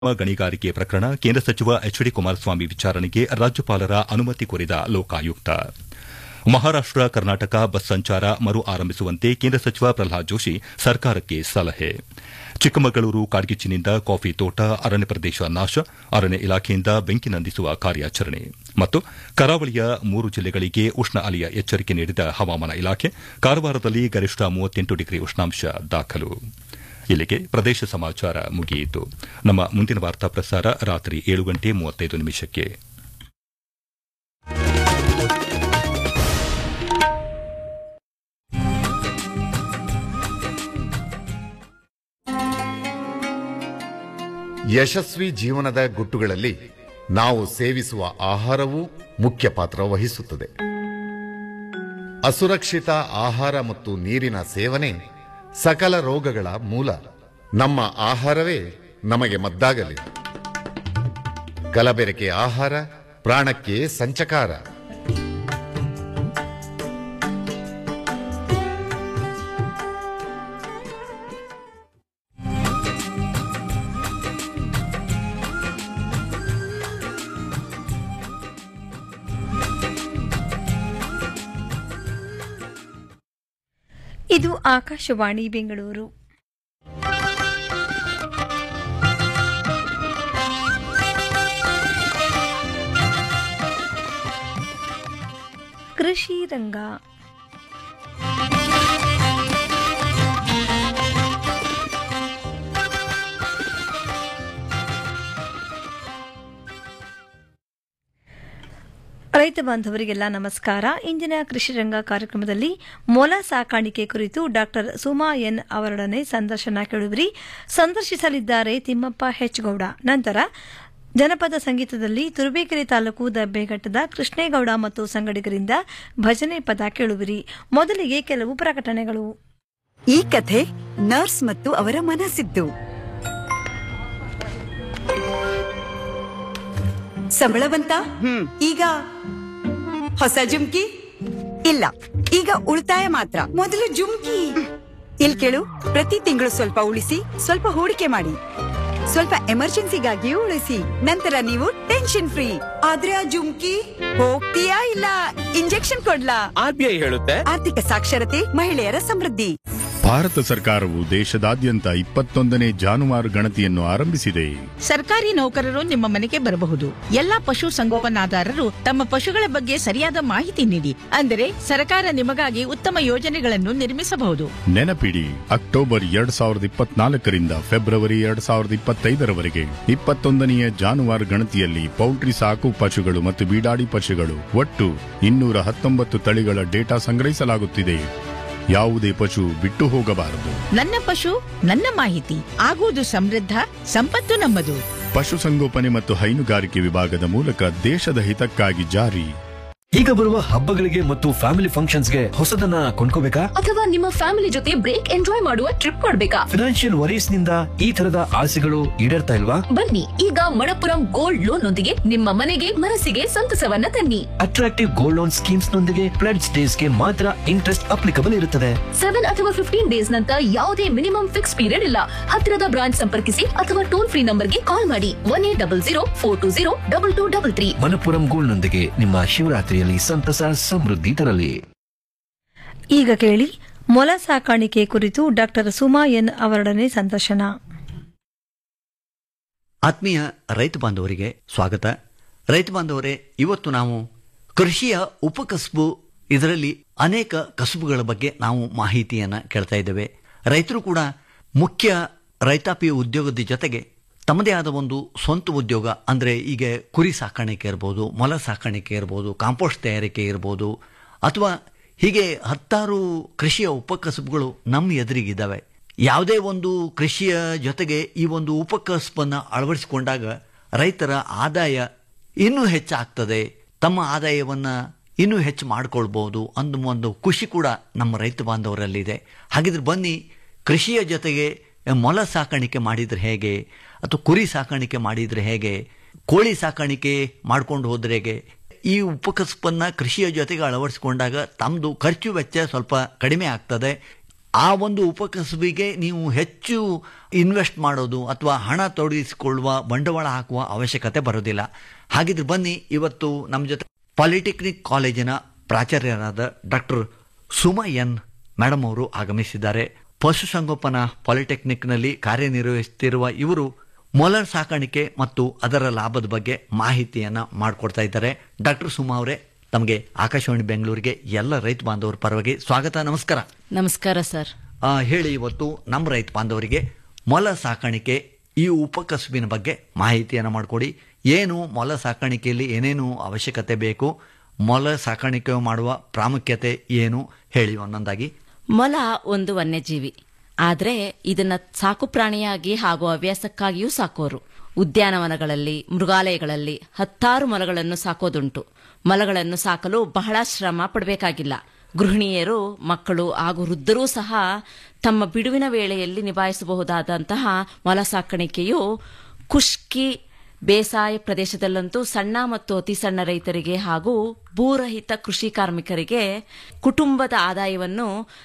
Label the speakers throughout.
Speaker 1: ಗಣಿಗಾರಿಕೆ ಪ್ರಕರಣ ಕೇಂದ್ರ ಸಚಿವ ಎಚ್ ಡಿ ಕುಮಾರಸ್ವಾಮಿ ವಿಚಾರಣೆಗೆ ರಾಜ್ಯಪಾಲರ ಅನುಮತಿ ಕೋರಿದ ಲೋಕಾಯುಕ್ತ ಮಹಾರಾಷ್ಟ ಕರ್ನಾಟಕ ಬಸ್ ಸಂಚಾರ ಮರು ಆರಂಭಿಸುವಂತೆ ಕೇಂದ್ರ ಸಚಿವ ಪ್ರಹ್ಲಾದ್ ಜೋಶಿ ಸರ್ಕಾರಕ್ಕೆ ಸಲಹೆ ಚಿಕ್ಕಮಗಳೂರು ಕಾಡ್ಗಿಚ್ಚಿನಿಂದ ಕಾಫಿ ತೋಟ ಅರಣ್ಯ ಪ್ರದೇಶ ನಾಶ ಅರಣ್ಯ ಇಲಾಖೆಯಿಂದ ಬೆಂಕಿ ನಂದಿಸುವ ಕಾರ್ಯಾಚರಣೆ ಮತ್ತು ಕರಾವಳಿಯ ಮೂರು ಜಿಲ್ಲೆಗಳಿಗೆ ಉಷ್ಣ ಅಲೆಯ ಎಚ್ಚರಿಕೆ ನೀಡಿದ ಹವಾಮಾನ ಇಲಾಖೆ ಕಾರವಾರದಲ್ಲಿ ಗರಿಷ್ಠ ಮೂವತ್ತೆಂಟು ಡಿಗ್ರಿ ಉಷ್ಣಾಂಶ ದಾಖಲು ಇಲ್ಲಿಗೆ ಪ್ರದೇಶ ಸಮಾಚಾರ ಮುಗಿಯಿತು ನಮ್ಮ ಮುಂದಿನ ವಾರ್ತಾ ಪ್ರಸಾರ ರಾತ್ರಿ ಏಳು ಗಂಟೆ ಮೂವತ್ತೈದು ನಿಮಿಷಕ್ಕೆ
Speaker 2: ಯಶಸ್ವಿ ಜೀವನದ ಗುಟ್ಟುಗಳಲ್ಲಿ ನಾವು ಸೇವಿಸುವ ಆಹಾರವೂ ಮುಖ್ಯ ಪಾತ್ರ ವಹಿಸುತ್ತದೆ ಅಸುರಕ್ಷಿತ ಆಹಾರ ಮತ್ತು ನೀರಿನ ಸೇವನೆ ಸಕಲ ರೋಗಗಳ ಮೂಲ ನಮ್ಮ ಆಹಾರವೇ ನಮಗೆ ಮದ್ದಾಗಲಿ ಕಲಬೆರಕೆ ಆಹಾರ ಪ್ರಾಣಕ್ಕೆ ಸಂಚಕಾರ
Speaker 3: ಇದು ಆಕಾಶವಾಣಿ ಬೆಂಗಳೂರು ಕೃಷಿ ರಂಗ ರೈತ ಬಾಂಧವರಿಗೆಲ್ಲ ನಮಸ್ಕಾರ ಇಂದಿನ ಕೃಷಿ ರಂಗ ಕಾರ್ಯಕ್ರಮದಲ್ಲಿ ಮೊಲ ಸಾಕಾಣಿಕೆ ಕುರಿತು ಡಾಕ್ಟರ್ ಸುಮಾ ಎನ್ ಅವರೊಡನೆ ಸಂದರ್ಶನ ಕೇಳುವಿರಿ ಸಂದರ್ಶಿಸಲಿದ್ದಾರೆ ತಿಮ್ಮಪ್ಪ ಹೆಚ್ಗೌಡ ನಂತರ ಜನಪದ ಸಂಗೀತದಲ್ಲಿ ತುರುಬೇಕೆರೆ ತಾಲೂಕು ದಬ್ಬೆಘಟ್ಟದ ಕೃಷ್ಣೇಗೌಡ ಮತ್ತು ಸಂಗಡಿಗರಿಂದ ಭಜನೆ ಪದ ಕೇಳುವಿರಿ ಮೊದಲಿಗೆ ಕೆಲವು ಪ್ರಕಟಣೆಗಳು
Speaker 4: ಈ ಕಥೆ ನರ್ಸ್ ಮತ್ತು ಅವರ ಮನಸ್ಸಿದ್ದು ಸಂಬಳ ಬಂತ ಈಗ ಹೊಸ ಜುಮ್ಕಿ ಇಲ್ಲ ಈಗ ಉಳಿತಾಯ ಮಾತ್ರ ಮೊದಲು ಜುಮ್ಕಿ ಇಲ್ ಕೇಳು ಪ್ರತಿ ತಿಂಗಳು ಸ್ವಲ್ಪ ಉಳಿಸಿ ಸ್ವಲ್ಪ ಹೂಡಿಕೆ ಮಾಡಿ ಸ್ವಲ್ಪ ಎಮರ್ಜೆನ್ಸಿಗಾಗಿಯೂ ಉಳಿಸಿ ನಂತರ ನೀವು ಟೆನ್ಷನ್ ಫ್ರೀ ಆದ್ರೆ ಆ ಜುಮ್ಕಿ ಹೋಗ್ತೀಯಾ ಇಲ್ಲ ಇಂಜೆಕ್ಷನ್ ಕೊಡ್ಲಾ
Speaker 5: ಆರ್ಬಿಐ ಹೇಳುತ್ತೆ
Speaker 4: ಆರ್ಥಿಕ ಸಾಕ್ಷರತೆ ಮಹಿಳೆಯರ ಸಮೃದ್ಧಿ
Speaker 6: ಭಾರತ ಸರ್ಕಾರವು ದೇಶದಾದ್ಯಂತ ಇಪ್ಪತ್ತೊಂದನೇ ಜಾನುವಾರು ಗಣತಿಯನ್ನು ಆರಂಭಿಸಿದೆ
Speaker 7: ಸರ್ಕಾರಿ ನೌಕರರು ನಿಮ್ಮ ಮನೆಗೆ ಬರಬಹುದು ಎಲ್ಲಾ ಪಶು ಸಂಗೋಪನಾದಾರರು ತಮ್ಮ ಪಶುಗಳ ಬಗ್ಗೆ ಸರಿಯಾದ ಮಾಹಿತಿ ನೀಡಿ ಅಂದರೆ ಸರ್ಕಾರ ನಿಮಗಾಗಿ ಉತ್ತಮ ಯೋಜನೆಗಳನ್ನು ನಿರ್ಮಿಸಬಹುದು
Speaker 6: ನೆನಪಿಡಿ ಅಕ್ಟೋಬರ್ ಎರಡ್ ಸಾವಿರದ ಇಪ್ಪತ್ನಾಲ್ಕರಿಂದ ಫೆಬ್ರವರಿ ಎರಡ್ ಸಾವಿರದ ಇಪ್ಪತ್ತೈದರವರೆಗೆ ಇಪ್ಪತ್ತೊಂದನೆಯ ಜಾನುವಾರು ಗಣತಿಯಲ್ಲಿ ಪೌಲ್ಟ್ರಿ ಸಾಕು ಪಶುಗಳು ಮತ್ತು ಬೀಡಾಡಿ ಪಶುಗಳು ಒಟ್ಟು ಇನ್ನೂರ ಹತ್ತೊಂಬತ್ತು ತಳಿಗಳ ಡೇಟಾ ಸಂಗ್ರಹಿಸಲಾಗುತ್ತಿದೆ ಯಾವುದೇ ಪಶು ಬಿಟ್ಟು ಹೋಗಬಾರದು
Speaker 7: ನನ್ನ ಪಶು ನನ್ನ ಮಾಹಿತಿ ಆಗುವುದು ಸಮೃದ್ಧ ಸಂಪತ್ತು ನಮ್ಮದು
Speaker 6: ಪಶುಸಂಗೋಪನೆ ಮತ್ತು ಹೈನುಗಾರಿಕೆ ವಿಭಾಗದ ಮೂಲಕ ದೇಶದ ಹಿತಕ್ಕಾಗಿ ಜಾರಿ
Speaker 5: ಈಗ ಬರುವ ಹಬ್ಬಗಳಿಗೆ ಮತ್ತು ಫ್ಯಾಮಿಲಿ ಫಂಕ್ಷನ್ಸ್ಗೆ ಹೊಸದನ್ನ ಕೊಂಡ್ಕೋಬೇಕಾ
Speaker 8: ಅಥವಾ ನಿಮ್ಮ ಫ್ಯಾಮಿಲಿ ಜೊತೆ ಬ್ರೇಕ್ ಎಂಜಾಯ್ ಮಾಡುವ ಟ್ರಿಪ್ ಮಾಡ್ಬೇಕಾ
Speaker 5: ಫಿನಾನ್ಷಿಯಲ್ ವರೀಸ್ ನಿಂದ ಈ ತರದ ಆಸೆಗಳು ಈಡೇರ್ತಾ ಇಲ್ವಾ
Speaker 8: ಬನ್ನಿ ಈಗ ಮಣಪುರಂ ಗೋಲ್ಡ್ ಲೋನ್ ನೊಂದಿಗೆ ನಿಮ್ಮ ಮನೆಗೆ ಮನಸ್ಸಿಗೆ ಸಂತಸವನ್ನ ತನ್ನಿ
Speaker 5: ಅಟ್ರಾಕ್ಟಿವ್ ಗೋಲ್ಡ್ ಲೋನ್ ಸ್ಕೀಮ್ಸ್ ನೊಂದಿಗೆ ಪ್ಲೆಡ್ಸ್ ಡೇಸ್ ಗೆ ಮಾತ್ರ ಇಂಟ್ರೆಸ್ಟ್ ಅಪ್ಲಿಕಬಲ್ ಇರುತ್ತದೆ
Speaker 8: ಸೆವೆನ್ ಅಥವಾ ಫಿಫ್ಟೀನ್ ಡೇಸ್ ನಂತರ ಯಾವುದೇ ಮಿನಿಮಮ್ ಫಿಕ್ಸ್ ಪೀರಿಯಡ್ ಇಲ್ಲ ಹತ್ತಿರದ ಬ್ರಾಂಚ್ ಸಂಪರ್ಕಿಸಿ ಅಥವಾ ಟೋಲ್ ಫ್ರೀ ನಂಬರ್ಗೆ ಕಾಲ್ ಮಾಡಿ one eight double zero four two zero double two double three
Speaker 5: Manappuram gold ನೊಂದಿಗೆ ನಿಮ್ಮ ಶಿವರಾತ್ರಿಯಲ್ಲಿ ಸಂತಸ ಸಮೃದ್ಧಿ ತರಲಿ
Speaker 3: ಈಗ ಕೇಳಿ ಮೊಲ ಸಾಕಾಣಿಕೆ ಕುರಿತು ಡಾಕ್ಟರ್ ಸುಮಾ ಎನ್ ಅವರೊಡನೆ ಸಂದರ್ಶನ
Speaker 9: ಆತ್ಮೀಯ ರೈತ ಬಾಂಧವರಿಗೆ ಸ್ವಾಗತ ರೈತ ಬಾಂಧವರೇ ಇವತ್ತು ನಾವು ಕೃಷಿಯ ಉಪಕಸಬು ಇದರಲ್ಲಿ ಅನೇಕ ಕಸುಬುಗಳ ಬಗ್ಗೆ ನಾವು ಮಾಹಿತಿಯನ್ನು ಕೇಳ್ತಾ ಇದ್ದೇವೆ ರೈತರು ಕೂಡ ಮುಖ್ಯ ರೈತಾಪಿ ಉದ್ಯೋಗದ ಜೊತೆಗೆ ತಮ್ಮದೇ ಆದ ಒಂದು ಸ್ವಂತ ಉದ್ಯೋಗ ಅಂದರೆ ಈಗ ಕುರಿ ಸಾಕಾಣಿಕೆ ಇರ್ಬೋದು ಮೊಲ ಸಾಕಾಣಿಕೆ ಇರ್ಬೋದು ಕಾಂಪೋಸ್ಟ್ ತಯಾರಿಕೆ ಇರ್ಬೋದು ಅಥವಾ ಹೀಗೆ ಹತ್ತಾರು ಕೃಷಿಯ ಉಪಕಸಬುಗಳು ನಮ್ಮ ಎದುರಿಗಿದ್ದಾವೆ ಯಾವುದೇ ಒಂದು ಕೃಷಿಯ ಜೊತೆಗೆ ಈ ಒಂದು ಉಪಕಸಬನ್ನು ಅಳವಡಿಸಿಕೊಂಡಾಗ ರೈತರ ಆದಾಯ ಇನ್ನೂ ಹೆಚ್ಚಾಗ್ತದೆ ತಮ್ಮ ಆದಾಯವನ್ನು ಇನ್ನೂ ಹೆಚ್ಚು ಮಾಡ್ಕೊಳ್ಬೋದು ಅನ್ನೋ ಒಂದು ಖುಷಿ ಕೂಡ ನಮ್ಮ ರೈತ ಬಾಂಧವರಲ್ಲಿದೆ ಹಾಗಿದ್ರೆ ಬನ್ನಿ ಕೃಷಿಯ ಜೊತೆಗೆ ಮೊಲ ಸಾಕಾಣಿಕೆ ಮಾಡಿದರೆ ಹೇಗೆ ಅಥವಾ ಕುರಿ ಸಾಕಾಣಿಕೆ ಮಾಡಿದರೆ ಹೇಗೆ ಕೋಳಿ ಸಾಕಾಣಿಕೆ ಮಾಡ್ಕೊಂಡು ಹೋದ್ರೆ ಹೇಗೆ ಈ ಉಪಕಸಬನ್ನು ಕೃಷಿಯ ಜೊತೆಗೆ ಅಳವಡಿಸಿಕೊಂಡಾಗ ತಮ್ಮದು ಖರ್ಚು ವೆಚ್ಚ ಸ್ವಲ್ಪ ಕಡಿಮೆ ಆಗ್ತದೆ ಆ ಒಂದು ಉಪಕಸಬಿಗೆ ನೀವು ಹೆಚ್ಚು ಇನ್ವೆಸ್ಟ್ ಮಾಡೋದು ಅಥವಾ ಹಣ ತೊಡಗಿಸಿಕೊಳ್ಳುವ ಬಂಡವಾಳ ಹಾಕುವ ಅವಶ್ಯಕತೆ ಬರೋದಿಲ್ಲ ಹಾಗಿದ್ರೆ ಬನ್ನಿ ಇವತ್ತು ನಮ್ಮ ಜೊತೆ ಪಾಲಿಟೆಕ್ನಿಕ್ ಕಾಲೇಜಿನ ಪ್ರಾಚಾರ್ಯರಾದ ಡಾಕ್ಟರ್ ಸುಮಾ ಎನ್ ಮೇಡಮ್ ಅವರು ಆಗಮಿಸಿದ್ದಾರೆ ಪಶುಸಂಗೋಪನಾ ಪಾಲಿಟೆಕ್ನಿಕ್ನಲ್ಲಿ ಕಾರ್ಯನಿರ್ವಹಿಸುತ್ತಿರುವ ಇವರು ಮೊಲ ಸಾಕಾಣಿಕೆ ಮತ್ತು ಅದರ ಲಾಭದ ಬಗ್ಗೆ ಮಾಹಿತಿಯನ್ನ ಮಾಡಿಕೊಡ್ತಾ ಇದ್ದಾರೆ ಡಾಕ್ಟರ್ ಸುಮಾ ಅವರೇ ತಮಗೆ ಆಕಾಶವಾಣಿ ಬೆಂಗಳೂರಿಗೆ ಎಲ್ಲ ರೈತ ಬಾಂಧವರ ಪರವಾಗಿ ಸ್ವಾಗತ ನಮಸ್ಕಾರ
Speaker 10: ನಮಸ್ಕಾರ ಸರ್
Speaker 9: ಆ, ಹೇಳಿ ಇವತ್ತು ನಮ್ಮ ರೈತ ಬಾಂಧವರಿಗೆ ಮೊಲ ಸಾಕಾಣಿಕೆ ಈ ಉಪಕಸುಬಿನ ಬಗ್ಗೆ ಮಾಹಿತಿಯನ್ನು ಮಾಡಿಕೊಡಿ ಏನು ಮೊಲ ಸಾಕಾಣಿಕೆಯಲ್ಲಿ ಏನೇನು ಅವಶ್ಯಕತೆ ಬೇಕು ಮೊಲ ಸಾಕಾಣಿಕೆ ಮಾಡುವ ಪ್ರಾಮುಖ್ಯತೆ ಏನು ಹೇಳಿ ಒಂದೊಂದಾಗಿ
Speaker 10: ಮೊಲ ಒಂದು ವನ್ಯಜೀವಿ ಆದ್ರೆ ಇದನ್ನ ಸಾಕು ಪ್ರಾಣಿಯಾಗಿ ಹಾಗೂ ಹವ್ಯಾಸಕ್ಕಾಗಿಯೂ ಸಾಕೋರು ಉದ್ಯಾನವನಗಳಲ್ಲಿ ಮೃಗಾಲಯಗಳಲ್ಲಿ ಹತ್ತಾರು ಮೊಲಗಳನ್ನು ಸಾಕೋದುಂಟು ಮೊಲಗಳನ್ನು ಸಾಕಲು ಬಹಳ ಶ್ರಮ ಪಡಬೇಕಾಗಿಲ್ಲ ಗೃಹಿಣಿಯರು ಮಕ್ಕಳು ಹಾಗೂ ವೃದ್ಧರೂ ಸಹ ತಮ್ಮ ಬಿಡುವಿನ ವೇಳೆಯಲ್ಲಿ ನಿಭಾಯಿಸಬಹುದಾದಂತಹ ಮೊಲ ಸಾಕಾಣಿಕೆಯು ಖುಷ್ಕಿ ಬೇಸಾಯ ಪ್ರದೇಶದಲ್ಲಂತೂ ಸಣ್ಣ ಮತ್ತು ಅತಿ ಸಣ್ಣ ರೈತರಿಗೆ ಹಾಗೂ ಭೂರಹಿತ ಕೃಷಿ ಕಾರ್ಮಿಕರಿಗೆ ಕುಟುಂಬದ ಆದಾಯವನ್ನು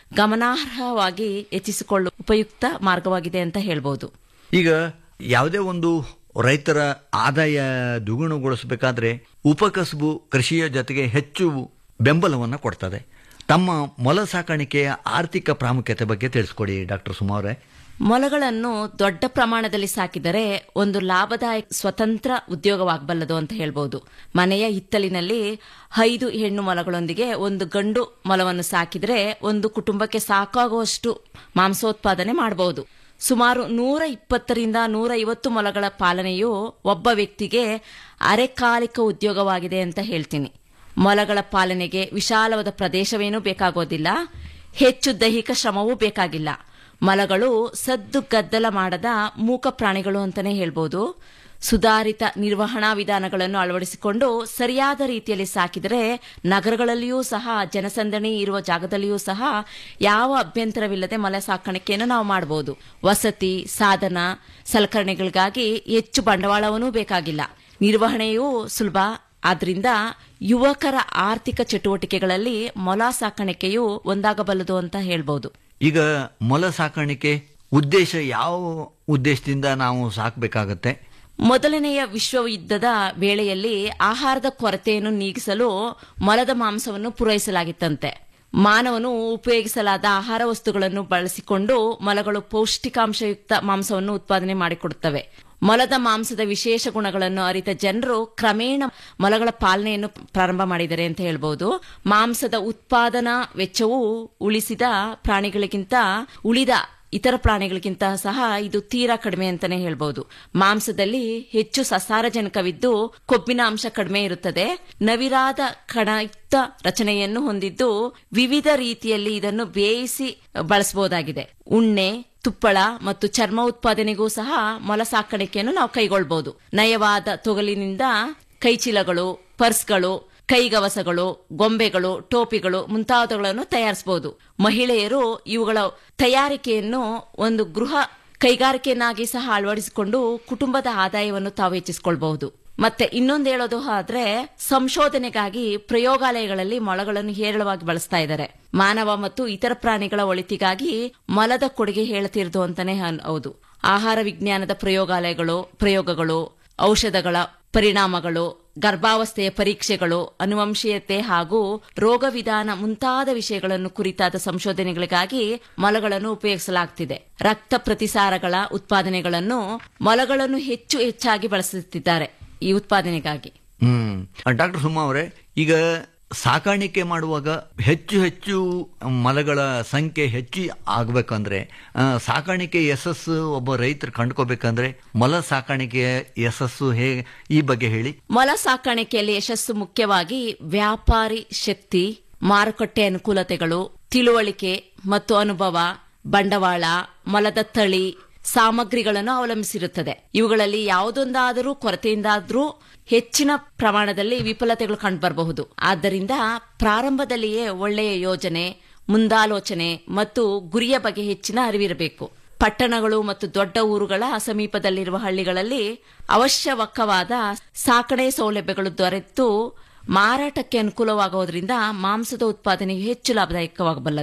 Speaker 10: ಗಮನಾರ್ಹವಾಗಿ ಹೆಚ್ಚಿಸಿಕೊಳ್ಳುವ ಉಪಯುಕ್ತ ಮಾರ್ಗವಾಗಿದೆ ಅಂತ ಹೇಳ್ಬೋದು
Speaker 9: ಈಗ ಯಾವುದೇ ಒಂದು ರೈತರ ಆದಾಯ ದ್ವಿಗುಣಗೊಳಿಸಬೇಕಾದ್ರೆ ಉಪಕಸಬು ಕೃಷಿಯ ಜೊತೆಗೆ ಹೆಚ್ಚು ಬೆಂಬಲವನ್ನು ಕೊಡ್ತದೆ ತಮ್ಮ ಮೊಲ ಸಾಕಾಣಿಕೆಯ ಆರ್ಥಿಕ ಪ್ರಾಮುಖ್ಯತೆ ಬಗ್ಗೆ ತಿಳಿಸ್ಕೊಡಿ ಡಾಕ್ಟರ್ ಸುಮಾ ಅವರೇ
Speaker 10: ಮೊಲಗಳನ್ನು ದೊಡ್ಡ ಪ್ರಮಾಣದಲ್ಲಿ ಸಾಕಿದರೆ ಒಂದು ಲಾಭದಾಯಕ ಸ್ವತಂತ್ರ ಉದ್ಯೋಗವಾಗಬಲ್ಲದು ಅಂತ ಹೇಳ್ಬೋದು ಮನೆಯ ಹಿತ್ತಲಿನಲ್ಲಿ ಐದು ಹೆಣ್ಣು ಮೊಲಗಳೊಂದಿಗೆ ಒಂದು ಗಂಡು ಮೊಲವನ್ನು ಸಾಕಿದರೆ ಒಂದು ಕುಟುಂಬಕ್ಕೆ ಸಾಕಾಗುವಷ್ಟು ಮಾಂಸೋತ್ಪಾದನೆ ಮಾಡಬಹುದು ಸುಮಾರು ನೂರ ಇಪ್ಪತ್ತರಿಂದ ನೂರ ಐವತ್ತು ಮೊಲಗಳ ಪಾಲನೆಯು ಒಬ್ಬ ವ್ಯಕ್ತಿಗೆ ಅರೆಕಾಲಿಕ ಉದ್ಯೋಗವಾಗಿದೆ ಅಂತ ಹೇಳ್ತೀನಿ ಮೊಲಗಳ ಪಾಲನೆಗೆ ವಿಶಾಲವಾದ ಪ್ರದೇಶವೇನೂ ಬೇಕಾಗೋದಿಲ್ಲ ಹೆಚ್ಚು ದೈಹಿಕ ಶ್ರಮವೂ ಬೇಕಾಗಿಲ್ಲ ಮೊಲಗಳು ಸದ್ದು ಗದ್ದಲ ಮಾಡದ ಮೂಕ ಪ್ರಾಣಿಗಳು ಅಂತಾನೆ ಹೇಳ್ಬೋದು ಸುಧಾರಿತ ನಿರ್ವಹಣಾ ವಿಧಾನಗಳನ್ನು ಅಳವಡಿಸಿಕೊಂಡು ಸರಿಯಾದ ರೀತಿಯಲ್ಲಿ ಸಾಕಿದರೆ ನಗರಗಳಲ್ಲಿಯೂ ಸಹ ಜನಸಂದಣಿ ಇರುವ ಜಾಗದಲ್ಲಿಯೂ ಸಹ ಯಾವ ಅಭ್ಯಂತರವಿಲ್ಲದೆ ಮೊಲ ಸಾಕಾಣಿಕೆಯನ್ನು ನಾವು ಮಾಡಬಹುದು ವಸತಿ ಸಾಧನ ಸಲಕರಣೆಗಳಿಗಾಗಿ ಹೆಚ್ಚು ಬಂಡವಾಳವನ್ನೂ ಬೇಕಾಗಿಲ್ಲ ನಿರ್ವಹಣೆಯೂ ಸುಲಭ ಆದ್ರಿಂದ ಯುವಕರ ಆರ್ಥಿಕ ಚಟುವಟಿಕೆಗಳಲ್ಲಿ ಮೊಲ ಸಾಕಾಣಿಕೆಯು ಒಂದಾಗಬಲ್ಲದು ಅಂತ ಹೇಳ್ಬೋದು
Speaker 9: ಈಗ ಮೊಲ ಸಾಕಾಣಿಕೆ ಉದ್ದೇಶ ಯಾವ ಉದ್ದೇಶದಿಂದ ನಾವು ಸಾಕಬೇಕಾಗತ್ತೆ
Speaker 10: ಮೊದಲನೆಯ ವಿಶ್ವಯುದ್ಧದ ವೇಳೆಯಲ್ಲಿ ಆಹಾರದ ಕೊರತೆಯನ್ನು ನೀಗಿಸಲು ಮೊಲದ ಮಾಂಸವನ್ನು ಪೂರೈಸಲಾಗಿತ್ತಂತೆ ಮಾನವನು ಉಪಯೋಗಿಸಲಾದ ಆಹಾರ ವಸ್ತುಗಳನ್ನು ಬಳಸಿಕೊಂಡು ಮೊಲಗಳು ಪೌಷ್ಟಿಕಾಂಶಯುಕ್ತ ಮಾಂಸವನ್ನು ಉತ್ಪಾದನೆ ಮಾಡಿಕೊಡುತ್ತವೆ ಮೊಲದ ಮಾಂಸದ ವಿಶೇಷ ಗುಣಗಳನ್ನು ಅರಿತ ಜನರು ಕ್ರಮೇಣ ಮೊಲಗಳ ಪಾಲನೆಯನ್ನು ಪ್ರಾರಂಭ ಮಾಡಿದ್ದಾರೆ ಅಂತ ಹೇಳ್ಬೋದು ಮಾಂಸದ ಉತ್ಪಾದನಾ ವೆಚ್ಚವು ಉಳಿಸಿದ ಪ್ರಾಣಿಗಳಿಗಿಂತ ಉಳಿದ ಇತರ ಪ್ರಾಣಿಗಳಿಗಿಂತ ಸಹ ಇದು ತೀರಾ ಕಡಿಮೆ ಅಂತಾನೆ ಹೇಳ್ಬೋದು ಮಾಂಸದಲ್ಲಿ ಹೆಚ್ಚು ಸಸಾರಜನಕವಿದ್ದು ಕೊಬ್ಬಿನ ಅಂಶ ಕಡಿಮೆ ಇರುತ್ತದೆ ನವಿರಾದ ಕಣಯುಕ್ತ ರಚನೆಯನ್ನು ಹೊಂದಿದ್ದು ವಿವಿಧ ರೀತಿಯಲ್ಲಿ ಇದನ್ನು ಬೇಯಿಸಿ ಬಳಸಬಹುದಾಗಿದೆ ಉಣ್ಣೆ ತುಪ್ಪಳ ಮತ್ತು ಚರ್ಮ ಉತ್ಪಾದನೆಗೂ ಸಹ ಮೊಲ ಸಾಕಾಣಿಕೆಯನ್ನು ನಾವು ಕೈಗೊಳ್ಳಬಹುದು ನಯವಾದ ತೊಗಲಿನಿಂದ ಕೈಚೀಲಗಳು ಪರ್ಸ್ಗಳು ಕೈಗವಸಗಳು ಗೊಂಬೆಗಳು ಟೋಪಿಗಳು ಮುಂತಾದವುಗಳನ್ನು ತಯಾರಿಸಬಹುದು ಮಹಿಳೆಯರು ಇವುಗಳ ತಯಾರಿಕೆಯನ್ನು ಒಂದು ಗೃಹ ಕೈಗಾರಿಕೆಯನ್ನಾಗಿ ಸಹ ಅಳವಡಿಸಿಕೊಂಡು ಕುಟುಂಬದ ಆದಾಯವನ್ನು ತಾವು ಹೆಚ್ಚಿಸಿಕೊಳ್ಬಹುದು ಮತ್ತೆ ಇನ್ನೊಂದು ಹೇಳೋದು ಆದ್ರೆ ಸಂಶೋಧನೆಗಾಗಿ ಪ್ರಯೋಗಾಲಯಗಳಲ್ಲಿ ಮೊಲಗಳನ್ನು ಹೇರಳವಾಗಿ ಬಳಸ್ತಾ ಇದ್ದಾರೆ ಮಾನವ ಮತ್ತು ಇತರ ಪ್ರಾಣಿಗಳ ಒಳಿತಿಗಾಗಿ ಮೊಲದ ಕೊಡುಗೆ ಹೇಳುತ್ತಿರುವುದು ಅಂತಾನೆ ಹನ್- ಹೌದು ಆಹಾರ ವಿಜ್ಞಾನದ ಪ್ರಯೋಗಾಲಯಗಳು ಪ್ರಯೋಗಗಳು ಔಷಧಗಳ ಪರಿಣಾಮಗಳು ಗರ್ಭಾವಸ್ಥೆಯ ಪರೀಕ್ಷೆಗಳು ಅನುವಂಶೀಯತೆ ಹಾಗೂ ರೋಗ ವಿಧಾನ ಮುಂತಾದ ವಿಷಯಗಳನ್ನು ಕುರಿತಾದ ಸಂಶೋಧನೆಗಳಿಗಾಗಿ ಮೊಲಗಳನ್ನು ಉಪಯೋಗಿಸಲಾಗುತ್ತಿದೆ ರಕ್ತ ಪ್ರತಿಸಾರಗಳ ಉತ್ಪಾದನೆಗಳನ್ನು ಮೊಲಗಳನ್ನು ಹೆಚ್ಚು ಹೆಚ್ಚಾಗಿ ಬಳಸುತ್ತಿದ್ದಾರೆ ಈ ಉತ್ಪಾದನೆಗಾಗಿ
Speaker 9: ಹ್ಮ್ ಡಾಕ್ಟರ್ ಸುಮಾ ಅವರೇ ಈಗ ಸಾಕಾಣಿಕೆ ಮಾಡುವಾಗ ಹೆಚ್ಚು ಹೆಚ್ಚು ಮೊಲಗಳ ಸಂಖ್ಯೆ ಹೆಚ್ಚು ಆಗಬೇಕಂದ್ರೆ ಆ, ಸಾಕಾಣಿಕೆ ಯಶಸ್ಸು ಒಬ್ಬ ರೈತರು ಕಂಡ್ಕೋಬೇಕಂದ್ರೆ ಮೊಲ ಸಾಕಾಣಿಕೆಯ ಯಶಸ್ಸು ಹೇಗೆ ಈ ಬಗ್ಗೆ ಹೇಳಿ
Speaker 10: ಮೊಲ ಸಾಕಾಣಿಕೆಯಲ್ಲಿ ಯಶಸ್ಸು ಮುಖ್ಯವಾಗಿ ವ್ಯಾಪಾರಿ ಶಕ್ತಿ ಮಾರುಕಟ್ಟೆ ಅನುಕೂಲತೆಗಳು ತಿಳುವಳಿಕೆ ಮತ್ತು ಅನುಭವ ಬಂಡವಾಳ ಮೊಲದ ತಳಿ ಸಾಮಗ್ರಿಗಳನ್ನು ಅವಲಂಬಿಸಿರುತ್ತದೆ ಇವುಗಳಲ್ಲಿ ಯಾವುದೊಂದಾದರೂ ಕೊರತೆಯಿಂದಾದರೂ ಹೆಚ್ಚಿನ ಪ್ರಮಾಣದಲ್ಲಿ ವಿಫಲತೆಗಳು ಕಂಡುಬರಬಹುದು ಆದ್ದರಿಂದ ಪ್ರಾರಂಭದಲ್ಲಿಯೇ ಒಳ್ಳೆಯ ಯೋಜನೆ ಮುಂದಾಲೋಚನೆ ಮತ್ತು ಗುರಿಯ ಬಗ್ಗೆ ಹೆಚ್ಚಿನ ಅರಿವಿರಬೇಕು ಪಟ್ಟಣಗಳು ಮತ್ತು ದೊಡ್ಡ ಊರುಗಳ ಸಮೀಪದಲ್ಲಿರುವ ಹಳ್ಳಿಗಳಲ್ಲಿ ಅವಶ್ಯಕವಾದ ಸಾಕಣೆ ಸೌಲಭ್ಯಗಳು ದೊರೆತು ಮಾರಾಟಕ್ಕೆ ಅನುಕೂಲವಾಗುವುದರಿಂದ ಮಾಂಸದ ಉತ್ಪಾದನೆಯು ಹೆಚ್ಚು ಲಾಭದಾಯಕವಾಗಬಲ್ಲದು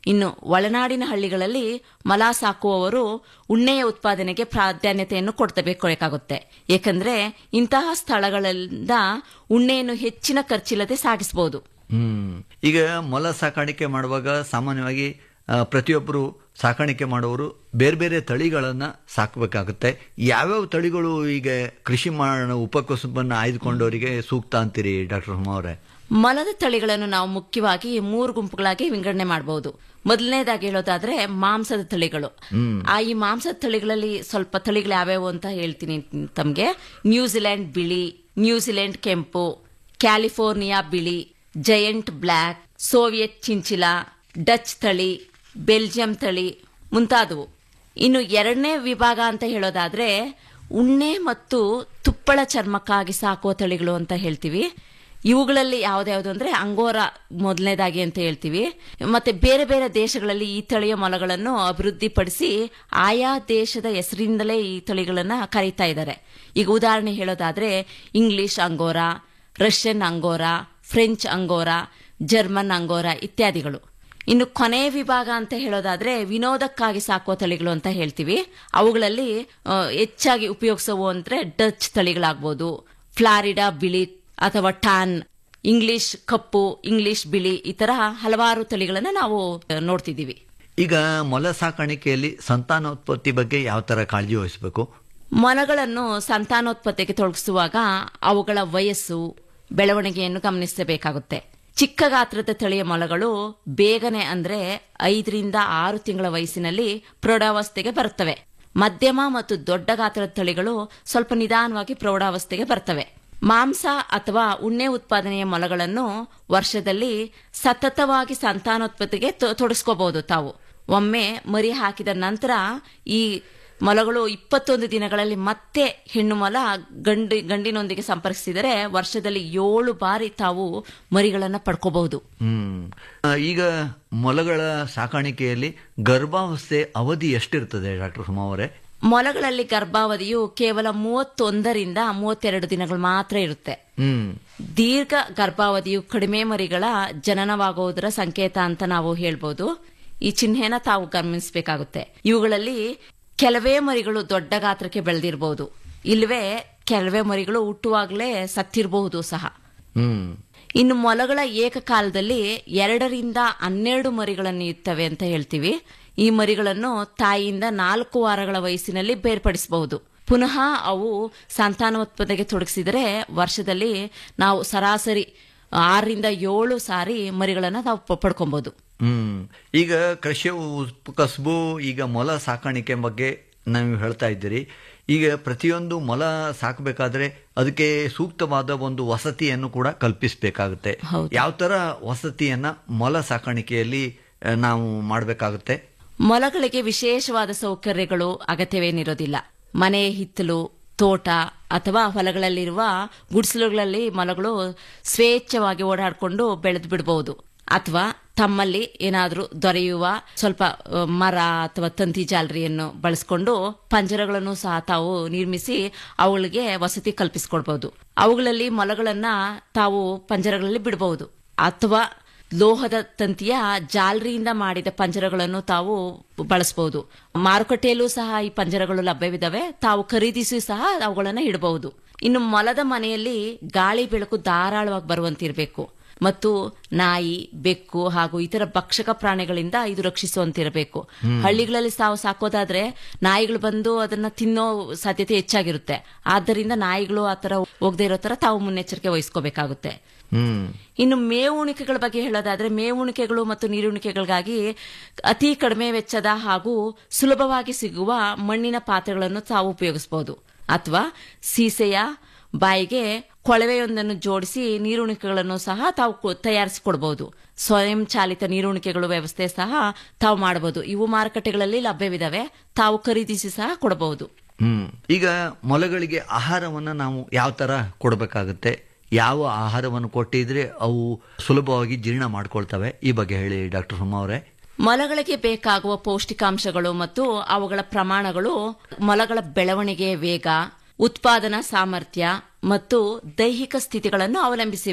Speaker 10: ಇನ್ನು ಒಳನಾಡಿನ ಹಳ್ಳಿಗಳಲ್ಲಿ ಮಲ ಸಾಕುವವರು ಉಣ್ಣೆಯ ಉತ್ಪಾದನೆಗೆ ಪ್ರಾಧಾನ್ಯತೆಯನ್ನು ಕೊಡ್ತಬೇಕಾಗುತ್ತೆ ಏಕೆಂದ್ರೆ ಇಂತಹ ಸ್ಥಳಗಳಿಂದ ಉಣ್ಣೆಯನ್ನು ಹೆಚ್ಚಿನ ಖರ್ಚಿಲ್ಲದೆ ಸಾಗಿಸಬಹುದು
Speaker 9: ಹ್ಮ್ ಈಗ ಮೊಲ ಸಾಕಾಣಿಕೆ ಮಾಡುವಾಗ ಸಾಮಾನ್ಯವಾಗಿ ಆ, ಪ್ರತಿಯೊಬ್ಬರು ಸಾಕಾಣಿಕೆ ಮಾಡುವವರು ಬೇರೆ ಬೇರೆ ತಳಿಗಳನ್ನ ಸಾಕಬೇಕಾಗುತ್ತೆ ಯಾವ್ಯಾವ ತಳಿಗಳು ಈಗ ಕೃಷಿ ಮಾಡೋ ಉಪಕಸುಬನ್ನು ಆಯ್ದುಕೊಂಡವರಿಗೆ ಸೂಕ್ತ ಅಂತೀರಿ ಡಾಕ್ಟರ್ ಹುಮಾ ಅವರೇ
Speaker 10: ಮಲದ ತಳಿಗಳನ್ನು ನಾವು ಮುಖ್ಯವಾಗಿ ಮೂರು ಗುಂಪುಗಳಾಗಿ ವಿಂಗಡಣೆ ಮಾಡಬಹುದು ಮೊದಲನೇದಾಗಿ ಹೇಳೋದಾದ್ರೆ ಮಾಂಸದ ತಳಿಗಳು ಆ ಈ ಮಾಂಸದ ತಳಿಗಳಲ್ಲಿ ಸ್ವಲ್ಪ ತಳಿಗಳು ಯಾವ್ಯಾವು ಅಂತ ಹೇಳ್ತೀನಿ ತಮ್ಗೆ ನ್ಯೂಜಿಲೆಂಡ್ ಬಿಳಿ ನ್ಯೂಜಿಲೆಂಡ್ ಕೆಂಪು ಕ್ಯಾಲಿಫೋರ್ನಿಯಾ ಬಿಳಿ giant black Soviet chinchilla Dutch ತಳಿ ಬೆಲ್ಜಿಯಂ ತಳಿ ಮುಂತಾದವು ಇನ್ನು ಎರಡನೇ ವಿಭಾಗ ಅಂತ ಹೇಳೋದಾದ್ರೆ ಉಣ್ಣೆ ಮತ್ತು ತುಪ್ಪಳ ಚರ್ಮಕ್ಕಾಗಿ ಸಾಕುವ ತಳಿಗಳು ಅಂತ ಹೇಳ್ತೀವಿ ಇವುಗಳಲ್ಲಿ ಯಾವ್ದ್ಯಾವ್ದು ಅಂದ್ರೆ ಅಂಗೋರ ಮೊದಲನೇದಾಗಿ ಅಂತ ಹೇಳ್ತೀವಿ ಮತ್ತೆ ಬೇರೆ ಬೇರೆ ದೇಶಗಳಲ್ಲಿ ಈ ತಳಿಯ ಮೊಲಗಳನ್ನು ಅಭಿವೃದ್ಧಿಪಡಿಸಿ ಆಯಾ ದೇಶದ ಹೆಸರಿಂದಲೇ ಈ ತಳಿಗಳನ್ನ ಕರೀತಾ ಇದ್ದಾರೆ ಈಗ ಉದಾಹರಣೆ ಹೇಳೋದಾದ್ರೆ English angora Russian angora French angora German angora ಇತ್ಯಾದಿಗಳು ಇನ್ನು ಕೊನೆ ವಿಭಾಗ ಅಂತ ಹೇಳೋದಾದ್ರೆ ವಿನೋದಕ್ಕಾಗಿ ಸಾಕುವ ತಳಿಗಳು ಅಂತ ಹೇಳ್ತೀವಿ ಅವುಗಳಲ್ಲಿ ಆ, ಹೆಚ್ಚಾಗಿ ಉಪಯೋಗಿಸುವ ಅಂದ್ರೆ ಡಚ್ ತಳಿಗಳಾಗ್ಬೋದು ಫ್ಲಾರಿಡಾ ಬಿಳಿ ಅಥವಾ ಟಾನ್ ಇಂಗ್ಲಿಷ್ ಕಪ್ಪು ಇಂಗ್ಲಿಷ್ ಬಿಳಿ ಈ ತರ ಹಲವಾರು ತಳಿಗಳನ್ನ ನಾವು ಆ, ನೋಡ್ತಿದ್ದೀವಿ
Speaker 9: ಈಗ ಮೊಲ ಸಾಕಾಣಿಕೆಯಲ್ಲಿ ಸಂತಾನೋತ್ಪತ್ತಿ ಬಗ್ಗೆ ಯಾವ ತರ ಕಾಳಜಿ ವಹಿಸಬೇಕು
Speaker 10: ಮೊಲಗಳನ್ನು ಸಂತಾನೋತ್ಪತ್ತಿಗೆ ತೊಡಗಿಸುವಾಗ ಅವುಗಳ ವಯಸ್ಸು ಬೆಳವಣಿಗೆಯನ್ನು ಗಮನಿಸಬೇಕಾಗುತ್ತೆ ಚಿಕ್ಕ ಗಾತ್ರದ ತಳಿಯ ಮೊಲಗಳು ಬೇಗನೆ ಅಂದ್ರೆ ಐದರಿಂದ ಆರು ತಿಂಗಳ ವಯಸ್ಸಿನಲ್ಲಿ ಪ್ರೌಢಾವಸ್ಥೆಗೆ ಬರುತ್ತವೆ ಮಧ್ಯಮ ಮತ್ತು ದೊಡ್ಡ ಗಾತ್ರದ ತಳಿಗಳು ಸ್ವಲ್ಪ ನಿಧಾನವಾಗಿ ಪ್ರೌಢಾವಸ್ಥೆಗೆ ಬರ್ತವೆ ಮಾಂಸ ಅಥವಾ ಉಣ್ಣೆ ಉತ್ಪಾದನೆಯ ಮೊಲಗಳನ್ನು ವರ್ಷದಲ್ಲಿ ಸತತವಾಗಿ ಸಂತಾನೋತ್ಪತ್ತಿಗೆ ತೊ- ತೊಡಗಿಸ್ಕೋಬಹುದು ತಾವು ಒಮ್ಮೆ ಮರಿ ಹಾಕಿದ ನಂತರ ಈ ಮೊಲಗಳು ಇಪ್ಪತ್ತೊಂದು ದಿನಗಳಲ್ಲಿ ಮತ್ತೆ ಹೆಣ್ಣು ಮೊಲ ಗಂಡಿ ಗಂಡಿನೊಂದಿಗೆ ಸಂಪರ್ಕಿಸಿದರೆ ವರ್ಷದಲ್ಲಿ ಏಳು ಬಾರಿ ತಾವು ಮರಿಗಳನ್ನ ಪಡ್ಕೋಬಹುದು
Speaker 9: ಹ್ಮ್ ಆ, ಈಗ ಮೊಲಗಳ ಸಾಕಾಣಿಕೆಯಲ್ಲಿ ಗರ್ಭಾವಸ್ಥೆ ಅವಧಿ ಎಷ್ಟಿರ್ತದೆ ಡಾಕ್ಟರ್ ಹುಮಾ ಅವರೇ
Speaker 10: ಮೊಲಗಳಲ್ಲಿ ಗರ್ಭಾವಧಿಯು ಕೇವಲ ಮೂವತ್ತೊಂದರಿಂದ ಮೂವತ್ತೆರಡು ದಿನಗಳು ಮಾತ್ರ ಇರುತ್ತೆ
Speaker 9: ಹ್ಮ್
Speaker 10: ದೀರ್ಘ ಗರ್ಭಾವಧಿಯು ಕಡಿಮೆ ಮರಿಗಳ ಜನನವಾಗುವುದರ ಸಂಕೇತ ಅಂತ ನಾವು ಹೇಳ್ಬೋದು ಈ ಚಿಹ್ನೆನ ತಾವು ಗಮನಿಸಬೇಕಾಗುತ್ತೆ ಇವುಗಳಲ್ಲಿ ಕೆಲವೇ ಮರಿಗಳು ದೊಡ್ಡ ಗಾತ್ರಕ್ಕೆ ಬೆಳೆದಿರಬಹುದು ಇಲ್ವೇ ಕೆಲವೇ ಮರಿಗಳು ಹುಟ್ಟುವಾಗಲೇ ಸತ್ತಿರಬಹುದು ಸಹ
Speaker 9: ಹ್ಮ್
Speaker 10: ಇನ್ನು ಮೊಲಗಳ ಏಕಕಾಲದಲ್ಲಿ ಎರಡರಿಂದ ಹನ್ನೆರಡು ಮರಿಗಳನ್ನು ಇರ್ತವೆ ಅಂತ ಹೇಳ್ತೀವಿ ಈ ಮರಿಗಳನ್ನು ತಾಯಿಯಿಂದ ನಾಲ್ಕು ವಾರಗಳ ವಯಸ್ಸಿನಲ್ಲಿ ಬೇರ್ಪಡಿಸಬಹುದು ಪುನಃ ಅವು ಸಂತಾನೋತ್ಪತ್ತಿಗೆ ತೊಡಗಿಸಿದರೆ ವರ್ಷದಲ್ಲಿ ನಾವು ಸರಾಸರಿ ಆರರಿಂದ ಏಳು ಸಾರಿ ಮರಿಗಳನ್ನು ನಾವು ಪ- ಪಡ್ಕೊಬಹುದು
Speaker 9: ಹ್ಮ್ ಈಗ ಕೃಷಿ ಕಸಬು ಈಗ ಮೊಲ ಸಾಕಾಣಿಕೆ ಬಗ್ಗೆ ನೀವು ಹೇಳ್ತಾ ಇದ್ದೀರಿ ಈಗ ಪ್ರತಿಯೊಂದು ಮೊಲ ಸಾಕಬೇಕಾದ್ರೆ ಅದಕ್ಕೆ ಸೂಕ್ತವಾದ ಒಂದು ವಸತಿಯನ್ನು ಕೂಡ ಕಲ್ಪಿಸಬೇಕಾಗುತ್ತೆ ಯಾವ ತರ ವಸತಿಯನ್ನ ಮೊಲ ಸಾಕಾಣಿಕೆಯಲ್ಲಿ ಆ, ನಾವು ಮಾಡಬೇಕಾಗುತ್ತೆ
Speaker 10: ಮೊಲಗಳಿಗೆ ವಿಶೇಷವಾದ ಸೌಕರ್ಯಗಳು ಅಗತ್ಯವೇನಿರೋದಿಲ್ಲ ಮನೆ ಹಿತ್ತಲು ತೋಟ ಅಥವಾ ಹೊಲಗಳಲ್ಲಿರುವ ಗುಡಿಸಲುಗಳಲ್ಲಿ ಮೊಲಗಳು ಸ್ವೇಚ್ಛವಾಗಿ ಓಡಾಡಿಕೊಂಡು ಬೆಳೆದು ಬಿಡಬಹುದು ಅಥವಾ ತಮ್ಮಲ್ಲಿ ಏನಾದರೂ ದೊರೆಯುವ ಸ್ವಲ್ಪ ಆ, ಮರ ಅಥವಾ ತಂತಿ ಜಾಲರಿಯನ್ನು ಬಳಸಿಕೊಂಡು ಪಂಜರಗಳನ್ನು ಸಹ ತಾವು ನಿರ್ಮಿಸಿ ಅವುಗಳಿಗೆ ವಸತಿ ಕಲ್ಪಿಸಿಕೊಡ್ಬಹುದು ಅವುಗಳಲ್ಲಿ ಮೊಲಗಳನ್ನ ತಾವು ಪಂಜರಗಳಲ್ಲಿ ಬಿಡಬಹುದು ಅಥವಾ ಲೋಹದ ತಂತಿಯ ಜಾಲರಿಯಿಂದ ಮಾಡಿದ ಪಂಜರಗಳನ್ನು ತಾವು ಬಳಸಬಹುದು ಮಾರುಕಟ್ಟೆಯಲ್ಲೂ ಸಹ ಈ ಪಂಜರಗಳು ಲಭ್ಯವಿದ್ದಾವೆ ತಾವು ಖರೀದಿಸಿ ಸಹ ಅವುಗಳನ್ನು ಇಡಬಹುದು ಇನ್ನು ಮೊಲದ ಮನೆಯಲ್ಲಿ ಗಾಳಿ ಬೆಳಕು ಧಾರಾಳವಾಗಿ ಬರುವಂತಿರಬೇಕು ಮತ್ತು ನಾಯಿ ಬೆಕ್ಕು ಹಾಗೂ ಇತರ ಭಕ್ಷಕ ಪ್ರಾಣಿಗಳಿಂದ ಇದು ರಕ್ಷಿಸುವಂತಿರಬೇಕು
Speaker 11: ಹ್ಮ್.
Speaker 10: ಹಳ್ಳಿಗಳಲ್ಲಿ ತಾವು ಸಾಕೋದಾದ್ರೆ ನಾಯಿಗಳು ಬಂದು ಅದನ್ನ ತಿನ್ನೋ ಸಾಧ್ಯತೆ ಹೆಚ್ಚಾಗಿರುತ್ತೆ ಆದ್ದರಿಂದ ನಾಯಿಗಳು ಆ ತರ ಹೋಗದೆ ಇರೋ ತರ ತಾವು ಮುನ್ನೆಚ್ಚರಿಕೆ ವಹಿಸ್ಕೋಬೇಕಾಗುತ್ತೆ
Speaker 9: ಹ್ಮ್
Speaker 10: ಇನ್ನು ಮೇವುಣಿಕೆಗಳ ಬಗ್ಗೆ ಹೇಳೋದಾದ್ರೆ ಮೇವುಣಿಕೆಗಳು ಮತ್ತು ನೀರುಣಿಕೆಗಳಿಗಾಗಿ ಅತಿ ಕಡಿಮೆ ವೆಚ್ಚದ ಹಾಗೂ ಸುಲಭವಾಗಿ ಸಿಗುವ ಮಣ್ಣಿನ ಪಾತ್ರೆಗಳನ್ನು ತಾವು ಉಪಯೋಗಿಸಬಹುದು ಅಥವಾ ಸೀಸೆಯ ಬಾಯಿಗೆ ಕೊಳವೆಯೊಂದನ್ನು ಜೋಡಿಸಿ ನೀರುಣಿಕೆಗಳನ್ನು ಸಹ ತಾವು ಕೊ- ತಯಾರಿಸಿಕೊಡ್ಬಹುದು ಸ್ವಯಂ ಚಾಲಿತ ನೀರುಣಿಕೆಗಳು ವ್ಯವಸ್ಥೆ ಸಹ ತಾವು ಮಾಡಬಹುದು ಇವು ಮಾರುಕಟ್ಟೆಗಳಲ್ಲಿ ಲಭ್ಯವಿದಾವೆ ತಾವು ಖರೀದಿಸಿ ಸಹ ಕೊಡಬಹುದು
Speaker 9: ಹ್ಮ್ ಈಗ ಮೊಲಗಳಿಗೆ ಆಹಾರವನ್ನ ನಾವು ಯಾವ ತರ ಕೊಡಬೇಕಾಗುತ್ತೆ ಯಾವ ಆಹಾರವನ್ನು ಕೊಟ್ಟಿದ್ರೆ ಅವು ಸುಲಭವಾಗಿ ಜೀರ್ಣ ಮಾಡ್ಕೊಳ್ತವೆ ಈ ಬಗ್ಗೆ ಹೇಳಿ ಡಾಕ್ಟರ್ ಹುಮಾ ಅವರೇ
Speaker 10: ಮೊಲಗಳಿಗೆ ಬೇಕಾಗುವ ಪೌಷ್ಟಿಕಾಂಶಗಳು ಮತ್ತು ಅವುಗಳ ಪ್ರಮಾಣಗಳು ಮೊಲಗಳ ಬೆಳವಣಿಗೆಯ ವೇಗ ಉತ್ಪಾದನಾ ಸಾಮರ್ಥ್ಯ ಮತ್ತು ದೈಹಿಕ ಸ್ಥಿತಿಗಳನ್ನು ಅವಲಂಬಿಸಿವೆ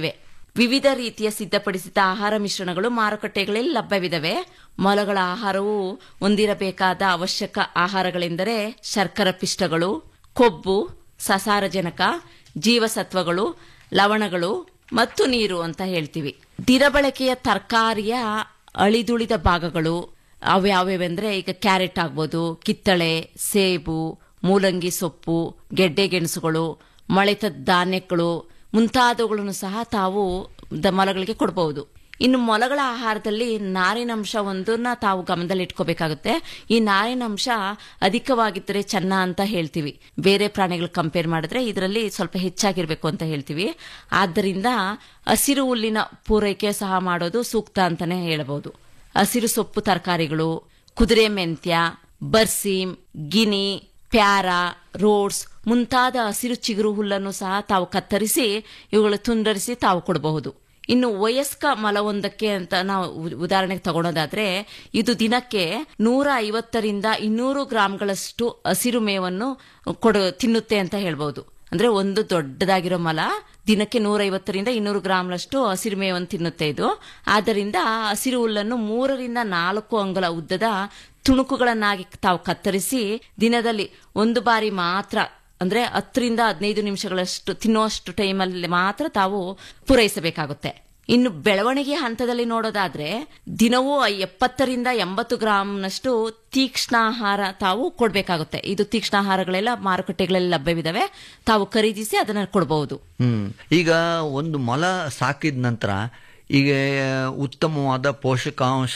Speaker 10: ವಿವಿಧ ರೀತಿಯ ಸಿದ್ಧಪಡಿಸಿದ ಆಹಾರ ಮಿಶ್ರಣಗಳು ಮಾರುಕಟ್ಟೆಗಳಲ್ಲಿ ಲಭ್ಯವಿದವೆ ಮೊಲಗಳ ಆಹಾರವು ಹೊಂದಿರಬೇಕಾದ ಅವಶ್ಯಕ ಆಹಾರಗಳೆಂದರೆ ಶರ್ಕರ ಪಿಷ್ಟಗಳು ಕೊಬ್ಬು ಸಸಾರಜನಕ ಜೀವಸತ್ವಗಳು ಲವಣಗಳು ಮತ್ತು ನೀರು ಅಂತ ಹೇಳ್ತೀವಿ ದಿನಬಳಕೆಯ ತರಕಾರಿಯ ಅಳಿದುಳಿದ ಭಾಗಗಳು ಅವ್ಯಾವ್ಯಾವೆಂದ್ರೆ ಈಗ ಕ್ಯಾರೆಟ್ ಆಗ್ಬೋದು ಕಿತ್ತಳೆ ಸೇಬು ಮೂಲಂಗಿ ಸೊಪ್ಪು ಗೆಡ್ಡೆ ಗೆಣಸುಗಳು ಮಳೆತ ಧಾನ್ಯಗಳು ಮುಂತಾದವುಗಳನ್ನು ಸಹ ತಾವು ದ- ಮೊಲಗಳಿಗೆ ಕೊಡಬಹುದು ಇನ್ನು ಮೊಲಗಳ ಆಹಾರದಲ್ಲಿ ನಾರಿನಂಶ ಒಂದನ್ನ ತಾವು ಗಮನದಲ್ಲಿ ಇಟ್ಕೋಬೇಕಾಗುತ್ತೆ ಈ ನಾರಿನಂಶ ಅಧಿಕವಾಗಿದ್ದರೆ ಚೆನ್ನ ಅಂತ ಹೇಳ್ತೀವಿ ಬೇರೆ ಪ್ರಾಣಿಗಳು ಕಂಪೇರ್ ಮಾಡಿದ್ರೆ ಇದರಲ್ಲಿ ಸ್ವಲ್ಪ ಹೆಚ್ಚಾಗಿರ್ಬೇಕು ಅಂತ ಹೇಳ್ತೀವಿ ಆದ್ದರಿಂದ ಹಸಿರು ಹುಲ್ಲಿನ ಪೂರೈಕೆ ಸಹ ಮಾಡೋದು ಸೂಕ್ತ ಅಂತಾನೆ ಹೇಳಬಹುದು ಹಸಿರು ಸೊಪ್ಪು ತರಕಾರಿಗಳು ಕುದುರೆ ಮೆಂತ್ಯ ಬರ್ಸೀಮ್ ಗಿನಿ ಪ್ಯಾರ ರೋಡ್ಸ್ ಮುಂತಾದ ಹಸಿರು ಚಿಗುರು ಹುಲ್ಲನ್ನು ಸಹ ತಾವು ಕತ್ತರಿಸಿ ಇವುಗಳು ತುಂಡರಿಸಿ ತಾವು ಕೊಡಬಹುದು ಇನ್ನು ವಯಸ್ಕ ಮಲವೊಂದಕ್ಕೆ ಅಂತ ನಾವು ಉ- ಉದಾಹರಣೆಗೆ ತಗೊಳೋದಾದ್ರೆ ಇದು ದಿನಕ್ಕೆ ನೂರ ಐವತ್ತರಿಂದ ಇನ್ನೂರು ಗ್ರಾಂಗಳಷ್ಟು ಹಸಿರು ಮೇವನ್ನು ಕೊಡ ತಿನ್ನುತ್ತೆ ಅಂತ ಹೇಳ್ಬಹುದು ಅಂದ್ರೆ ಒಂದು ದೊಡ್ಡದಾಗಿರೋ ಮಲ ದಿನಕ್ಕೆ ನೂರೈವತ್ತರಿಂದ ಇನ್ನೂರು ಗ್ರಾಂಗಳಷ್ಟು ಹಸಿರು ಮೇವನ್ನು ತಿನ್ನುತ್ತೆ ಇದು ಆದ್ದರಿಂದ ಹಸಿರು ಹುಲ್ಲನ್ನು ಮೂರರಿಂದ ನಾಲ್ಕು ಅಂಗುಲ ಉದ್ದದ ತುಣುಕುಗಳನ್ನಾಗಿ ತಾವು ಕತ್ತರಿಸಿ ದಿನದಲ್ಲಿ ಒಂದು ಬಾರಿ ಮಾತ್ರ ಅಂದ್ರೆ ಹತ್ತರಿಂದ ಹದಿನೈದು ನಿಮಿಷಗಳಷ್ಟು ತಿನ್ನುವಷ್ಟು ಟೈಮಲ್ಲಿ ಮಾತ್ರ ತಾವು ಪೂರೈಸಬೇಕಾಗುತ್ತೆ ಇನ್ನು ಬೆಳವಣಿಗೆ ಹಂತದಲ್ಲಿ ನೋಡೋದಾದ್ರೆ ದಿನವೂ ಎಪ್ಪತ್ತರಿಂದ ಎಂಬತ್ತು ಗ್ರಾಂನಷ್ಟು ತೀಕ್ಷ್ಣಾಹಾರ ತಾವು ಕೊಡಬೇಕಾಗುತ್ತೆ ಇದು ತೀಕ್ಷ್ಣಾಹಾರಗಳೆಲ್ಲ ಮಾರುಕಟ್ಟೆಗಳಲ್ಲಿ ಲಭ್ಯವಿದಾವೆ ತಾವು ಖರೀದಿಸಿ ಅದನ್ನ ಕೊಡಬಹುದು
Speaker 9: ಹ್ಮ್ ಈಗ ಒಂದು ಮೊಲ ಸಾಕಿದ ನಂತರ ಈಗ ಉತ್ತಮವಾದ ಪೋಷಕಾಂಶ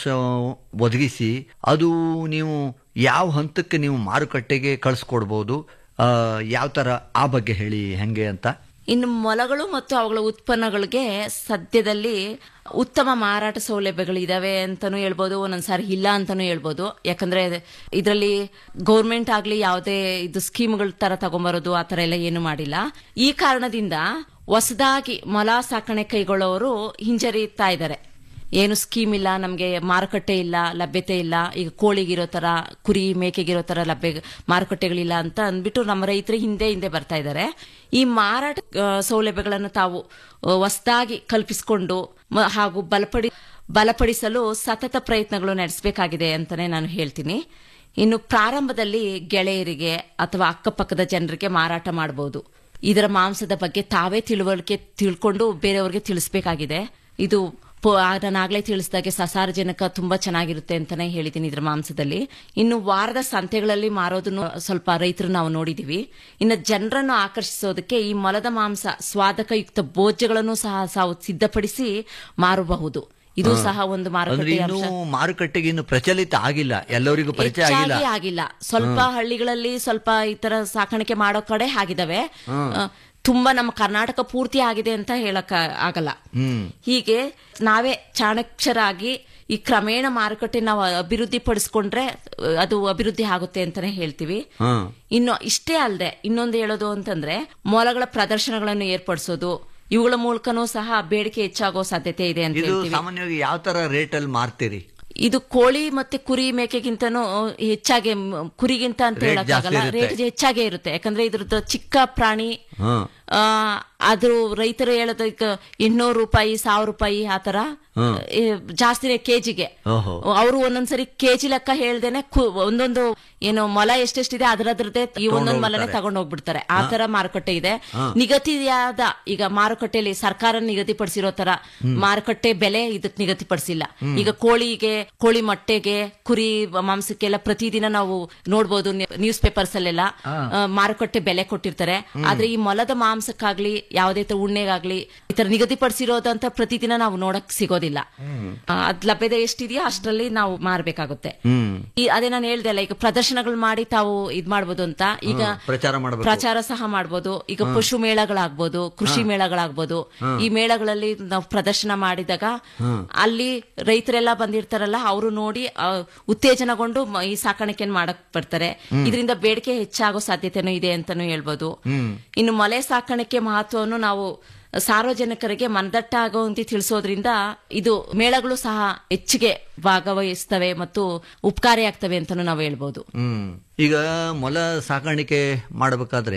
Speaker 9: ಒದಗಿಸಿ ಅದು ನೀವು ಯಾವ ಹಂತಕ್ಕೆ ನೀವು ಮಾರುಕಟ್ಟೆಗೆ ಕಳಿಸ್ಕೊಡ್ಬೋದು ಆ, ಯಾವ ತರ ಆ ಬಗ್ಗೆ ಹೇಳಿ ಹೆಂಗೆ ಅಂತ
Speaker 10: ಇನ್ನು ಮೊಲಗಳು ಮತ್ತು ಅವುಗಳ ಉತ್ಪನ್ನಗಳಿಗೆ ಸದ್ಯದಲ್ಲಿ ಉತ್ತಮ ಮಾರಾಟ ಸೌಲಭ್ಯಗಳು ಇದಾವೆ ಅಂತಾನೂ ಹೇಳ್ಬೋದು ಒಂದೊಂದ್ಸಾರಿ ಇಲ್ಲ ಅಂತಾನೂ ಹೇಳ್ಬೋದು ಯಾಕಂದ್ರೆ ಇದರಲ್ಲಿ ಗೌರ್ಮೆಂಟ್ ಆಗ್ಲಿ ಯಾವುದೇ ಇದು ಸ್ಕೀಮ್ಗಳ ತರ ತಗೊಂಬರೋದು ಆ ತರ ಎಲ್ಲ ಏನು ಮಾಡಿಲ್ಲ ಈ ಕಾರಣದಿಂದ ಹೊಸದಾಗಿ ಮೊಲ ಸಾಕಣೆ ಕೈಗೊಳ್ಳೋರು ಹಿಂಜರಿತಾ ಇದ್ದಾರೆ ಏನು ಸ್ಕೀಮ್ ಇಲ್ಲ ನಮಗೆ ಮಾರುಕಟ್ಟೆ ಇಲ್ಲ ಲಭ್ಯತೆ ಇಲ್ಲ ಈಗ ಕೋಳಿಗಿರೋ ತರ ಕುರಿ ಮೇಕೆಗಿರೋ ತರ ಲಭ್ಯ ಮಾರುಕಟ್ಟೆಗಳಿಲ್ಲ ಅಂತ ಅಂದ್ಬಿಟ್ಟು ನಮ್ಮ ರೈತರು ಹಿಂದೆ ಹಿಂದೆ ಬರ್ತಾ ಇದ್ದಾರೆ ಈ ಮಾರಾಟ ಆ, ಸೌಲಭ್ಯಗಳನ್ನು ತಾವು ಹೊಸದಾಗಿ ಕಲ್ಪಿಸಿಕೊಂಡು ಮ- ಹಾಗೂ ಬಲಪಡಿ ಬಲಪಡಿಸಲು ಸತತ ಪ್ರಯತ್ನಗಳು ನಡೆಸಬೇಕಾಗಿದೆ ಅಂತಾನೆ ನಾನು ಹೇಳ್ತೀನಿ ಇನ್ನು ಪ್ರಾರಂಭದಲ್ಲಿ ಗೆಳೆಯರಿಗೆ ಅಥವಾ ಅಕ್ಕಪಕ್ಕದ ಜನರಿಗೆ ಮಾರಾಟ ಮಾಡಬಹುದು ಇದರ ಮಾಂಸದ ಬಗ್ಗೆ ತಾವೇ ತಿಳುವಳಿಕೆ ತಿಳ್ಕೊಂಡು ಬೇರೆಯವ್ರಿಗೆ ತಿಳಿಸ್ಬೇಕಾಗಿದೆ ಇದು ಪೊ- ಆ ನಾನು ಆಗ್ಲೇ ತಿಳಿಸಿದಾಗೆ ಸಸಾರಜನಕ ತುಂಬಾ ಚೆನ್ನಾಗಿರುತ್ತೆ ಅಂತಾನೆ ಹೇಳಿದ್ದೀನಿ ಇದ್ರ ಮಾಂಸದಲ್ಲಿ ಇನ್ನು ವಾರದ ಸಂತೆಗಳಲ್ಲಿ ಮಾರೋದನ್ನು ಸ್ವಲ್ಪ ರೈತರು ನಾವು ನೋಡಿದೀವಿ ಇನ್ನು ಜನರನ್ನು ಆಕರ್ಷಿಸೋದಕ್ಕೆ ಈ ಮೊಲದ ಮಾಂಸ ಸ್ವಾದಕಯುಕ್ತ ಭೋಜ್ಯಗಳನ್ನು ಸಹ ತಾವು ಸಿದ್ಧಪಡಿಸಿ ಮಾರಬಹುದು ಇದು
Speaker 9: ಹಾ.
Speaker 10: ಸಹ ಒಂದು
Speaker 9: ಅಂದ್ರೆ
Speaker 10: ಮಾರುಕಟ್ಟೆ
Speaker 9: ಇನ್ನೂ
Speaker 10: ಅಂಶ
Speaker 9: ಮಾರುಕಟ್ಟೆಗೆ ಇನ್ನು ಪ್ರಚಲಿತ ಆಗಿಲ್ಲ ಎಲ್ಲರಿಗೂ ಪರಿಚಯ ಆಗಿಲ್ಲ
Speaker 10: ಹೆಚ್ಚಾಗಿ ಆಗಿಲ್ಲ ಸ್ವಲ್ಪ
Speaker 9: ಹ್ಮ್.
Speaker 10: ಹಳ್ಳಿಗಳಲ್ಲಿ ಸ್ವಲ್ಪ ಈ ತರ ಸಾಕಾಣಿಕೆ ಮಾಡೋ ಕಡೆ ಆಗಿದಾವೆ
Speaker 9: ಹ್ಮ್.
Speaker 10: ಆ, ತುಂಬಾ ನಮ್ಮ ಕರ್ನಾಟಕ ಪೂರ್ತಿ ಆಗಿದೆ ಅಂತ ಹೇಳಕ್ ಆಗಲ್ಲ
Speaker 9: ಹ್ಮ್
Speaker 10: ಹೀಗೆ ನಾವೇ ಚಾಣಕ್ಷರಾಗಿ ಈ ಕ್ರಮೇಣ ಮಾರುಕಟ್ಟೆ ನಾವು ಅಭಿವೃದ್ಧಿ ಪಡಿಸ್ಕೊಂಡ್ರೆ ಅಹ್, ಅದು ಅಭಿವೃದ್ಧಿ ಆಗುತ್ತೆ ಅಂತಾನೆ ಹೇಳ್ತೀವಿ
Speaker 9: ಹ್ಮ್
Speaker 10: ಇನ್ನು ಇಷ್ಟೇ ಅಲ್ಲದೆ ಇನ್ನೊಂದು ಹೇಳೋದು ಅಂತಂದ್ರೆ ಮೊಲಗಳ ಪ್ರದರ್ಶನಗಳನ್ನು ಏರ್ಪಡಿಸೋದು ಇವುಗಳ ಮೂಲಕನೂ ಸಹ ಬೇಡಿಕೆ ಹೆಚ್ಚಾಗೋ ಸಾಧ್ಯತೆ ಇದೆ ಅಂತ
Speaker 9: ಇದು
Speaker 10: ಹೇಳ್ತೀವಿ
Speaker 9: ಸಾಮಾನ್ಯವಾಗಿ ಯಾವ ತರ ರೇಟ್ ಅಲ್ಲಿ ಮಾರ್ತೀರಿ
Speaker 10: ಇದು ಕೋಳಿ ಮತ್ತೆ ಕುರಿ ಮೇಕೆಗಿಂತನೂ ಹೆಚ್ಚಾಗಿ ಮ್, ಕುರಿಗಿಂತ ಅಂತ
Speaker 9: Rate
Speaker 10: ಹೇಳಕ್ಕಾಗಲ್ಲ
Speaker 9: ಜಾಸ್ತಿ ಇರುತ್ತೆ.
Speaker 10: ರೇಟ್ ಹೆಚ್ಚಾಗೇ ಇರುತ್ತೆ ಯಾಕಂದ್ರೆ ಇದ್ರದ್ದು ಚಿಕ್ಕ ಪ್ರಾಣಿ
Speaker 9: ಹ್ಮ್
Speaker 10: ಆ, ಆದ್ರೂ ರೈತರು ಹೇಳೋದಕ್ಕೆ ಇನ್ನೂರು ರೂಪಾಯಿ ಸಾವಿರ ರೂಪಾಯಿ ಆತರ
Speaker 9: ಹ್ಮ್.
Speaker 10: ಏ, ಜಾಸ್ತಿನೇ ಕೆಜಿಗೆ
Speaker 9: ಓಹೋ
Speaker 10: ಅವರು ಒಂದೊಂದ್ಸರಿ ಕೆಜಿ ಲೆಕ್ಕ ಹೇಳ್ದೇನೆ ಕು- ಒಂದೊಂದು ಏನು ಮೊಲ ಎಷ್ಟೆಷ್ಟಿದೆ ಅದರದ್ರದ್ದೇ ಈ ಒಂದೊಂದು ಮೊಲನೆ
Speaker 9: ಹೋಗ್ತಾರೆ.
Speaker 10: ತಗೊಂಡು ಹೋಗ್ಬಿಡ್ತಾರೆ ಆ ತರ ಮಾರುಕಟ್ಟೆ ಇದೆ
Speaker 9: ಹಾ.
Speaker 10: ನಿಗದಿಯಾದ ಈಗ ಮಾರುಕಟ್ಟೆಯಲ್ಲಿ ಸರ್ಕಾರ ನಿಗದಿಪಡಿಸಿರೋ ತರ ಮಾರುಕಟ್ಟೆ ಬೆಲೆ ಇದಕ್ ನಿಗದಿಪಡಿಸಿಲ್ಲ ಈಗ ಕೋಳಿಗೆ ಕೋಳಿ ಮೊಟ್ಟೆಗೆ ಕುರಿ ಮಾಂಸಕ್ಕೆಲ್ಲ ಪ್ರತಿದಿನ ನಾವು ನೋಡ್ಬೋದು ನ್ಯೂಸ್ ಪೇಪರ್ಸ್ ಅಲ್ಲೆಲ್ಲ
Speaker 9: ಹಾ.
Speaker 10: ಆ, ಮಾರುಕಟ್ಟೆ ಬೆಲೆ ಕೊಟ್ಟಿರ್ತಾರೆ ಆದ್ರೆ ಈ ಮೊಲದ ಮಾಂಸಕ್ಕಾಗ್ಲಿ ಯಾವುದೇ ತರ ಉಣ್ಣೆಗಾಗ್ಲಿ ಈ ತರ ನಿಗದಿಪಡಿಸಿರೋದಂತ ಪ್ರತಿದಿನ ನಾವು ನೋಡಕ್ ಸಿಗೋದಿಲ್ಲ ಆ, ಅದ್ ಲಭ್ಯತೆ ಎಷ್ಟಿದೆಯೋ ಅಷ್ಟರಲ್ಲಿ ನಾವು ಮಾರಬೇಕಾಗುತ್ತೆ
Speaker 9: ಹ್ಮ್
Speaker 10: ಈ ಅದೇ ನಾನು ಹೇಳ್ದೆ ಅಲ್ಲ ಈಗ ಪ್ರದರ್ಶನಗಳು ಮಾಡಿ ತಾವು ಇದ್ ಮಾಡ್ಬೋದು ಅಂತ ಈಗ
Speaker 9: ಹ್ಮ್, ಪ್ರಚಾರ ಮಾಡ್ಬೇಕು.
Speaker 10: ಪ್ರಚಾರ ಸಹ ಮಾಡ್ಬೋದು ಈಗ
Speaker 9: ಹ್ಮ್.
Speaker 10: ಪಶು ಮೇಳಗಳಾಗ್ಬೋದು ಕೃಷಿ
Speaker 9: ಹ್ಮ್.
Speaker 10: ಮೇಳಗಳಾಗ್ಬೋದು
Speaker 9: ಹ್ಮ್.
Speaker 10: ಈ ಮೇಳಗಳಲ್ಲಿ ನಾವು ಪ್ರದರ್ಶನ ಮಾಡಿದಾಗ
Speaker 9: ಹ್ಮ್.
Speaker 10: ಅಲ್ಲಿ ರೈತರೆಲ್ಲ ಬಂದಿರ್ತಾರಲ್ಲ ಅವರು ನೋಡಿ ಆ, ಉತ್ತೇಜನಗೊಂಡು ಮ- ಈ ಸಾಕಾಣಿಕೆಯನ್ನು ಮಾಡಕ್ ಬರ್ತಾರೆ
Speaker 9: ಹ್ಮ್.
Speaker 10: ಇದರಿಂದ ಬೇಡಿಕೆ ಹೆಚ್ಚಾಗೋ ಸಾಧ್ಯತೆನೂ ಇದೆ ಅಂತಾನೂ ಹೇಳ್ಬೋದು
Speaker 9: ಹ್ಮ್
Speaker 10: ಇನ್ನು ಮೊಲೆ ಸಾಕಾಣಿಕೆ ಮಹತ್ವವನ್ನು ನಾವು ಸಾರ್ವಜನಿಕರಿಗೆ ಮನದಟ್ಟಾಗುವಂತೆ ತಿಳಿಸೋದ್ರಿಂದ ಇದು ಮೇಳಗಳು ಸಹ ಹೆಚ್ಚಿಗೆ ಭಾಗವಹಿಸ್ತವೆ ಮತ್ತು ಉಪಕಾರಿಯಾಗ್ತವೆ ಅಂತಾನು ನಾವು ಹೇಳ್ಬೋದು
Speaker 9: ಹ್ಮ್ ಈಗ ಮೊಲ ಸಾಕಾಣಿಕೆ ಮಾಡಬೇಕಾದ್ರೆ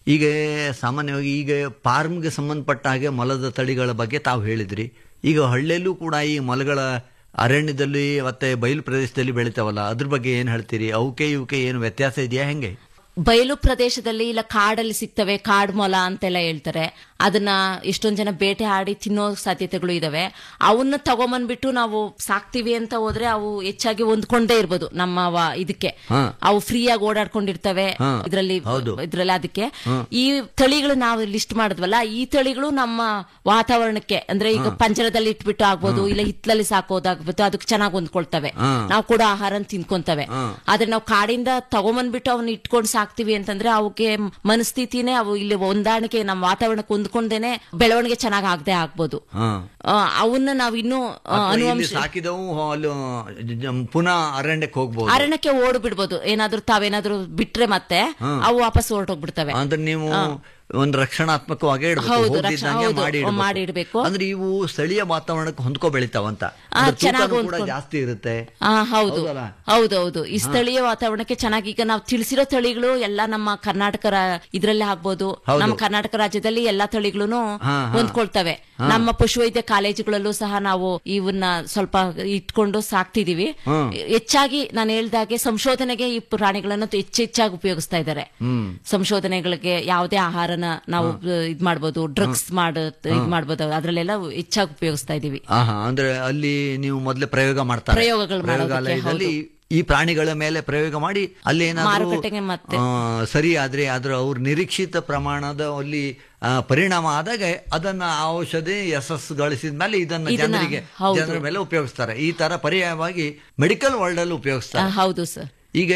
Speaker 9: ಈಗ ಸಾಮಾನ್ಯವಾಗಿ ಈಗ ಫಾರ್ಮ್ಗೆ ಸಂಬಂಧಪಟ್ಟ ಹಾಗೆ ಮೊಲದ ತಳಿಗಳ ಬಗ್ಗೆ ತಾವು ಹೇಳಿದ್ರಿ ಈಗ ಹಳ್ಳಿಯಲ್ಲೂ ಕೂಡ ಈ ಮೊಲಗಳ ಅರಣ್ಯದಲ್ಲಿ ಮತ್ತೆ ಬಯಲು ಪ್ರದೇಶದಲ್ಲಿ ಬೆಳಿತಾವಲ್ಲ ಅದ್ರ ಬಗ್ಗೆ ಏನು ಹೇಳ್ತೀರಿ ಅವಕ್ಕೆ ಇವಕ್ಕೆ ಏನು ವ್ಯತ್ಯಾಸ ಇದೆಯಾ ಹೆಂಗೆ
Speaker 10: ಬಯಲು ಪ್ರದೇಶದಲ್ಲಿ ಇಲ್ಲ ಕಾಡಲ್ಲಿ ಸಿಗ್ತವೆ ಕಾಡ್ ಮೊಲ ಅಂತೆಲ್ಲ ಹೇಳ್ತಾರೆ ಅದನ್ನ ಎಷ್ಟೊಂದ್ ಜನ ಬೇಟೆ ಆಡಿ ತಿನ್ನೋ ಸಾಧ್ಯತೆಗಳು ಇದಾವೆ ಅವನ್ನ ತಗೊಂಬಂದ್ಬಿಟ್ಟು ನಾವು ಸಾಕ್ತಿವಿ ಅಂತ ಹೋದ್ರೆ ಅವು ಹೆಚ್ಚಾಗಿ ಹೊಂದ್ಕೊಂಡೇ ಇರ್ಬೋದು ನಮ್ಮ ವ- ಇದಕ್ಕೆ
Speaker 9: ಹಾ.
Speaker 10: ಅವು ಫ್ರೀಯಾಗಿ ಓಡಾಡ್ಕೊಂಡಿರ್ತವೆ
Speaker 9: ಹಾ.
Speaker 10: ಇದ್ರಲ್ಲಿ
Speaker 9: ಹೌದು.
Speaker 10: ಇದ್ರಲ್ಲಿ ಅದಕ್ಕೆ
Speaker 9: ಹಾ.
Speaker 10: ಈ ತಳಿಗಳು ನಾವು ಲಿಸ್ಟ್ ಮಾಡಿದ್ವಲ್ಲ ಈ ತಳಿಗಳು ನಮ್ಮ ವಾತಾವರಣಕ್ಕೆ ಅಂದ್ರೆ ಈಗ ಪಂಜರದಲ್ಲಿ ಇಟ್ಬಿಟ್ಟು ಆಗ್ಬೋದು ಇಲ್ಲ ಹಿತ್ತಲಲ್ಲಿ ಸಾಕೋದಾಗ್ಬೋದು ಅದಕ್ಕೆ ಚೆನ್ನಾಗಿ ಹೊಂದ್ಕೊಳ್ತವೆ
Speaker 9: ಹಾ.
Speaker 10: ನಾವು ಕೂಡ ಆಹಾರ ತಿನ್ಕೊಂತವೆ
Speaker 9: ಹಾ.
Speaker 10: ಆದ್ರೆ ನಾವು ಕಾಡಿಂದ ತಗೊಂಬಂದ್ಬಿಟ್ಟು ಅವನ್ನ ಇಟ್ಕೊಂಡು ಸಾಕ್ತಿವಿ ಅಂತಂದ್ರೆ ಅವಕ್ಕೆ ಮನಸ್ಥಿತಿನೇ ಅವು ಇಲ್ಲಿ ಹೊಂದಾಣಿಕೆ ನಮ್ಮ ವಾತಾವರಣಕ್ಕೆ ಹೊಂದ್ಕೊಂಡೇನೆ ಬೆಳವಣಿಗೆ ಚೆನ್ನಾಗಿ ಆಗದೆ ಆಗ್ಬೋದು
Speaker 9: ಹಾ.
Speaker 10: ಆ, ಅವನ್ನ ನಾವು ಇನ್ನೂ ಆ,
Speaker 9: ಅಥವಾ ಇಲ್ಲಿ
Speaker 10: ಅನುವಂಶ
Speaker 9: ಸಾಕಿದವು ಅಲ್ಲಿ ಜ- ಪುನಃ ಅರಣ್ಯಕ್ಕೆ ಹೋಗ್ಬೋದು
Speaker 10: ಅರಣ್ಯಕ್ಕೆ ಓಡ್ ಬಿಡ್ಬೋದು ಏನಾದ್ರೂ ತಾವೇನಾದ್ರೂ ಬಿಟ್ರೆ ಮತ್ತೆ
Speaker 9: ಹಾ.
Speaker 10: ಅವು ವಾಪಸ್ ಹೊರಟೋಗ್ಬಿಡ್ತವೆ
Speaker 9: ಅಂದ್ರೆ ನೀವು
Speaker 10: ಹಾ.
Speaker 9: ಒಂದು ರಕ್ಷಣಾತ್ಮಕವಾಗಿ ಇಡ್ಬೇಕು
Speaker 10: ಹೌದು,
Speaker 9: ಹೋಗ್ದಿದ್ದಂಗೆ
Speaker 10: ರಕ್ಷಣಾ- ಹೌದು,
Speaker 9: ಮಾಡಿ ಇಡ್ಬೇಕು.
Speaker 10: ಮಾಡಿ ಇಡ್ಬೇಕು.
Speaker 9: ಅಂದ್ರೆ ಇವು ಸ್ಥಳೀಯ ವಾತಾವರಣಕ್ಕೆ ಹೊಂದ್ಕೊ ಬೆಳಿತಾವಂತ
Speaker 10: ಆ,
Speaker 9: ಅಂದ್ರೆ ತೂಕನೂ
Speaker 10: ಚೆನ್ನಾಗಿ
Speaker 9: ಕೂಡ
Speaker 10: ಹೊಂದ್ಕೊಂಡು.
Speaker 9: ಜಾಸ್ತಿ ಇರುತ್ತೆ
Speaker 10: ಆ ಹೌದು
Speaker 9: ಹೌದಲ್ಲ?
Speaker 10: ಹೌದೌದು ಈ ಸ್ಥಳೀಯ ವಾತಾವರಣಕ್ಕೆ ಚೆನ್ನಾಗಿ ಈಗ ನಾವು ತಿಳಿಸಿರೋ ತಳಿಗಳು ಎಲ್ಲ ನಮ್ಮ ಕರ್ನಾಟಕ ರಾ- ಇದ್ರಲ್ಲೇ ಆಗ್ಬೋದು
Speaker 9: ಹೌದು.
Speaker 10: ನಮ್ಮ ಕರ್ನಾಟಕ ರಾಜ್ಯದಲ್ಲಿ ಎಲ್ಲಾ ತಳಿಗಳು
Speaker 9: ಹಾ, ಹಾ.
Speaker 10: ಹೊಂದ್ಕೊಳ್ತವೆ
Speaker 9: ಹಾ.
Speaker 10: ನಮ್ಮ ಪಶುವೈದ್ಯ ಕಾಲೇಜುಗಳಲ್ಲೂ ಸಹ ನಾವು ಇವನ್ನ ಸ್ವಲ್ಪ ಇಟ್ಕೊಂಡು ಸಾಕ್ತಿದೀವಿ
Speaker 9: ಹಾ.
Speaker 10: ಹೆಚ್ಚಾಗಿ ನಾನು ಹೇಳ್ದಾಗೆ ಸಂಶೋಧನೆಗೆ ಈ ಪ್ರಾಣಿಗಳನ್ನು ಹೆಚ್ಚು ಹೆಚ್ಚಾಗಿ ಉಪಯೋಗಿಸ್ತಾ ಇದ್ದಾರೆ
Speaker 9: ಹ್ಮ್
Speaker 10: ಸಂಶೋಧನೆಗಳಿಗೆ ಯಾವುದೇ ಆಹಾರನ ನಾವು ಇದ್ ಮಾಡ್ಬೋದು ಡ್ರಗ್ಸ್ ಮಾಡ ಇದ್ ಮಾಡ್ಬೋದು ಅದ್ರಲ್ಲೆಲ್ಲ ಹೆಚ್ಚಾಗಿ ಉಪಯೋಗಿಸ್ತಾ ಇದೀವಿ
Speaker 9: ಆಹಾ ಅಂದ್ರೆ ಅಲ್ಲಿ ನೀವು ಮೊದಲೇ ಪ್ರಯೋಗ ಮಾಡ್ತಾರೆ
Speaker 10: ಪ್ರಯೋಗಗಳು ಮಾಡೋದಕ್ಕೆ,
Speaker 9: ಪ್ರಯೋಗಾಲಯದಲ್ಲಿ ಈ ಪ್ರಾಣಿಗಳ ಮೇಲೆ ಪ್ರಯೋಗ ಮಾಡಿ ಅಲ್ಲಿ ಏನಾದ್ರು
Speaker 10: ಮಾರುಕಟ್ಟೆಗೆ ಮತ್ತೆ.
Speaker 9: ಆ, ಸರಿ ಆದ್ರೆ ಅದ್ರ ಅವ್ರ ನಿರೀಕ್ಷಿತ ಪ್ರಮಾಣದ ಅಲ್ಲಿ ಆ, ಪರಿಣಾಮ ಆದಾಗ ಅದನ್ನ ಆ ಔಷಧಿ ಯಶಸ್ಸು ಗಳಿಸಿದ ಮೇಲೆ ಇದನ್ನ
Speaker 10: ಇದನ್ನ,
Speaker 9: ಜನರಿಗೆ
Speaker 10: ಹೌದು.
Speaker 9: ಜನರ ಮೇಲೆ ಉಪಯೋಗಿಸ್ತಾರೆ ಈ ತರ ಪರ್ಯಾಯವಾಗಿ ಮೆಡಿಕಲ್ ವರ್ಲ್ಡ್ ಅಲ್ಲಿ
Speaker 10: ಆ,
Speaker 9: ಉಪಯೋಗಿಸ್ತಾರೆ
Speaker 10: ಹೌದು ಸರ್
Speaker 9: ಈಗ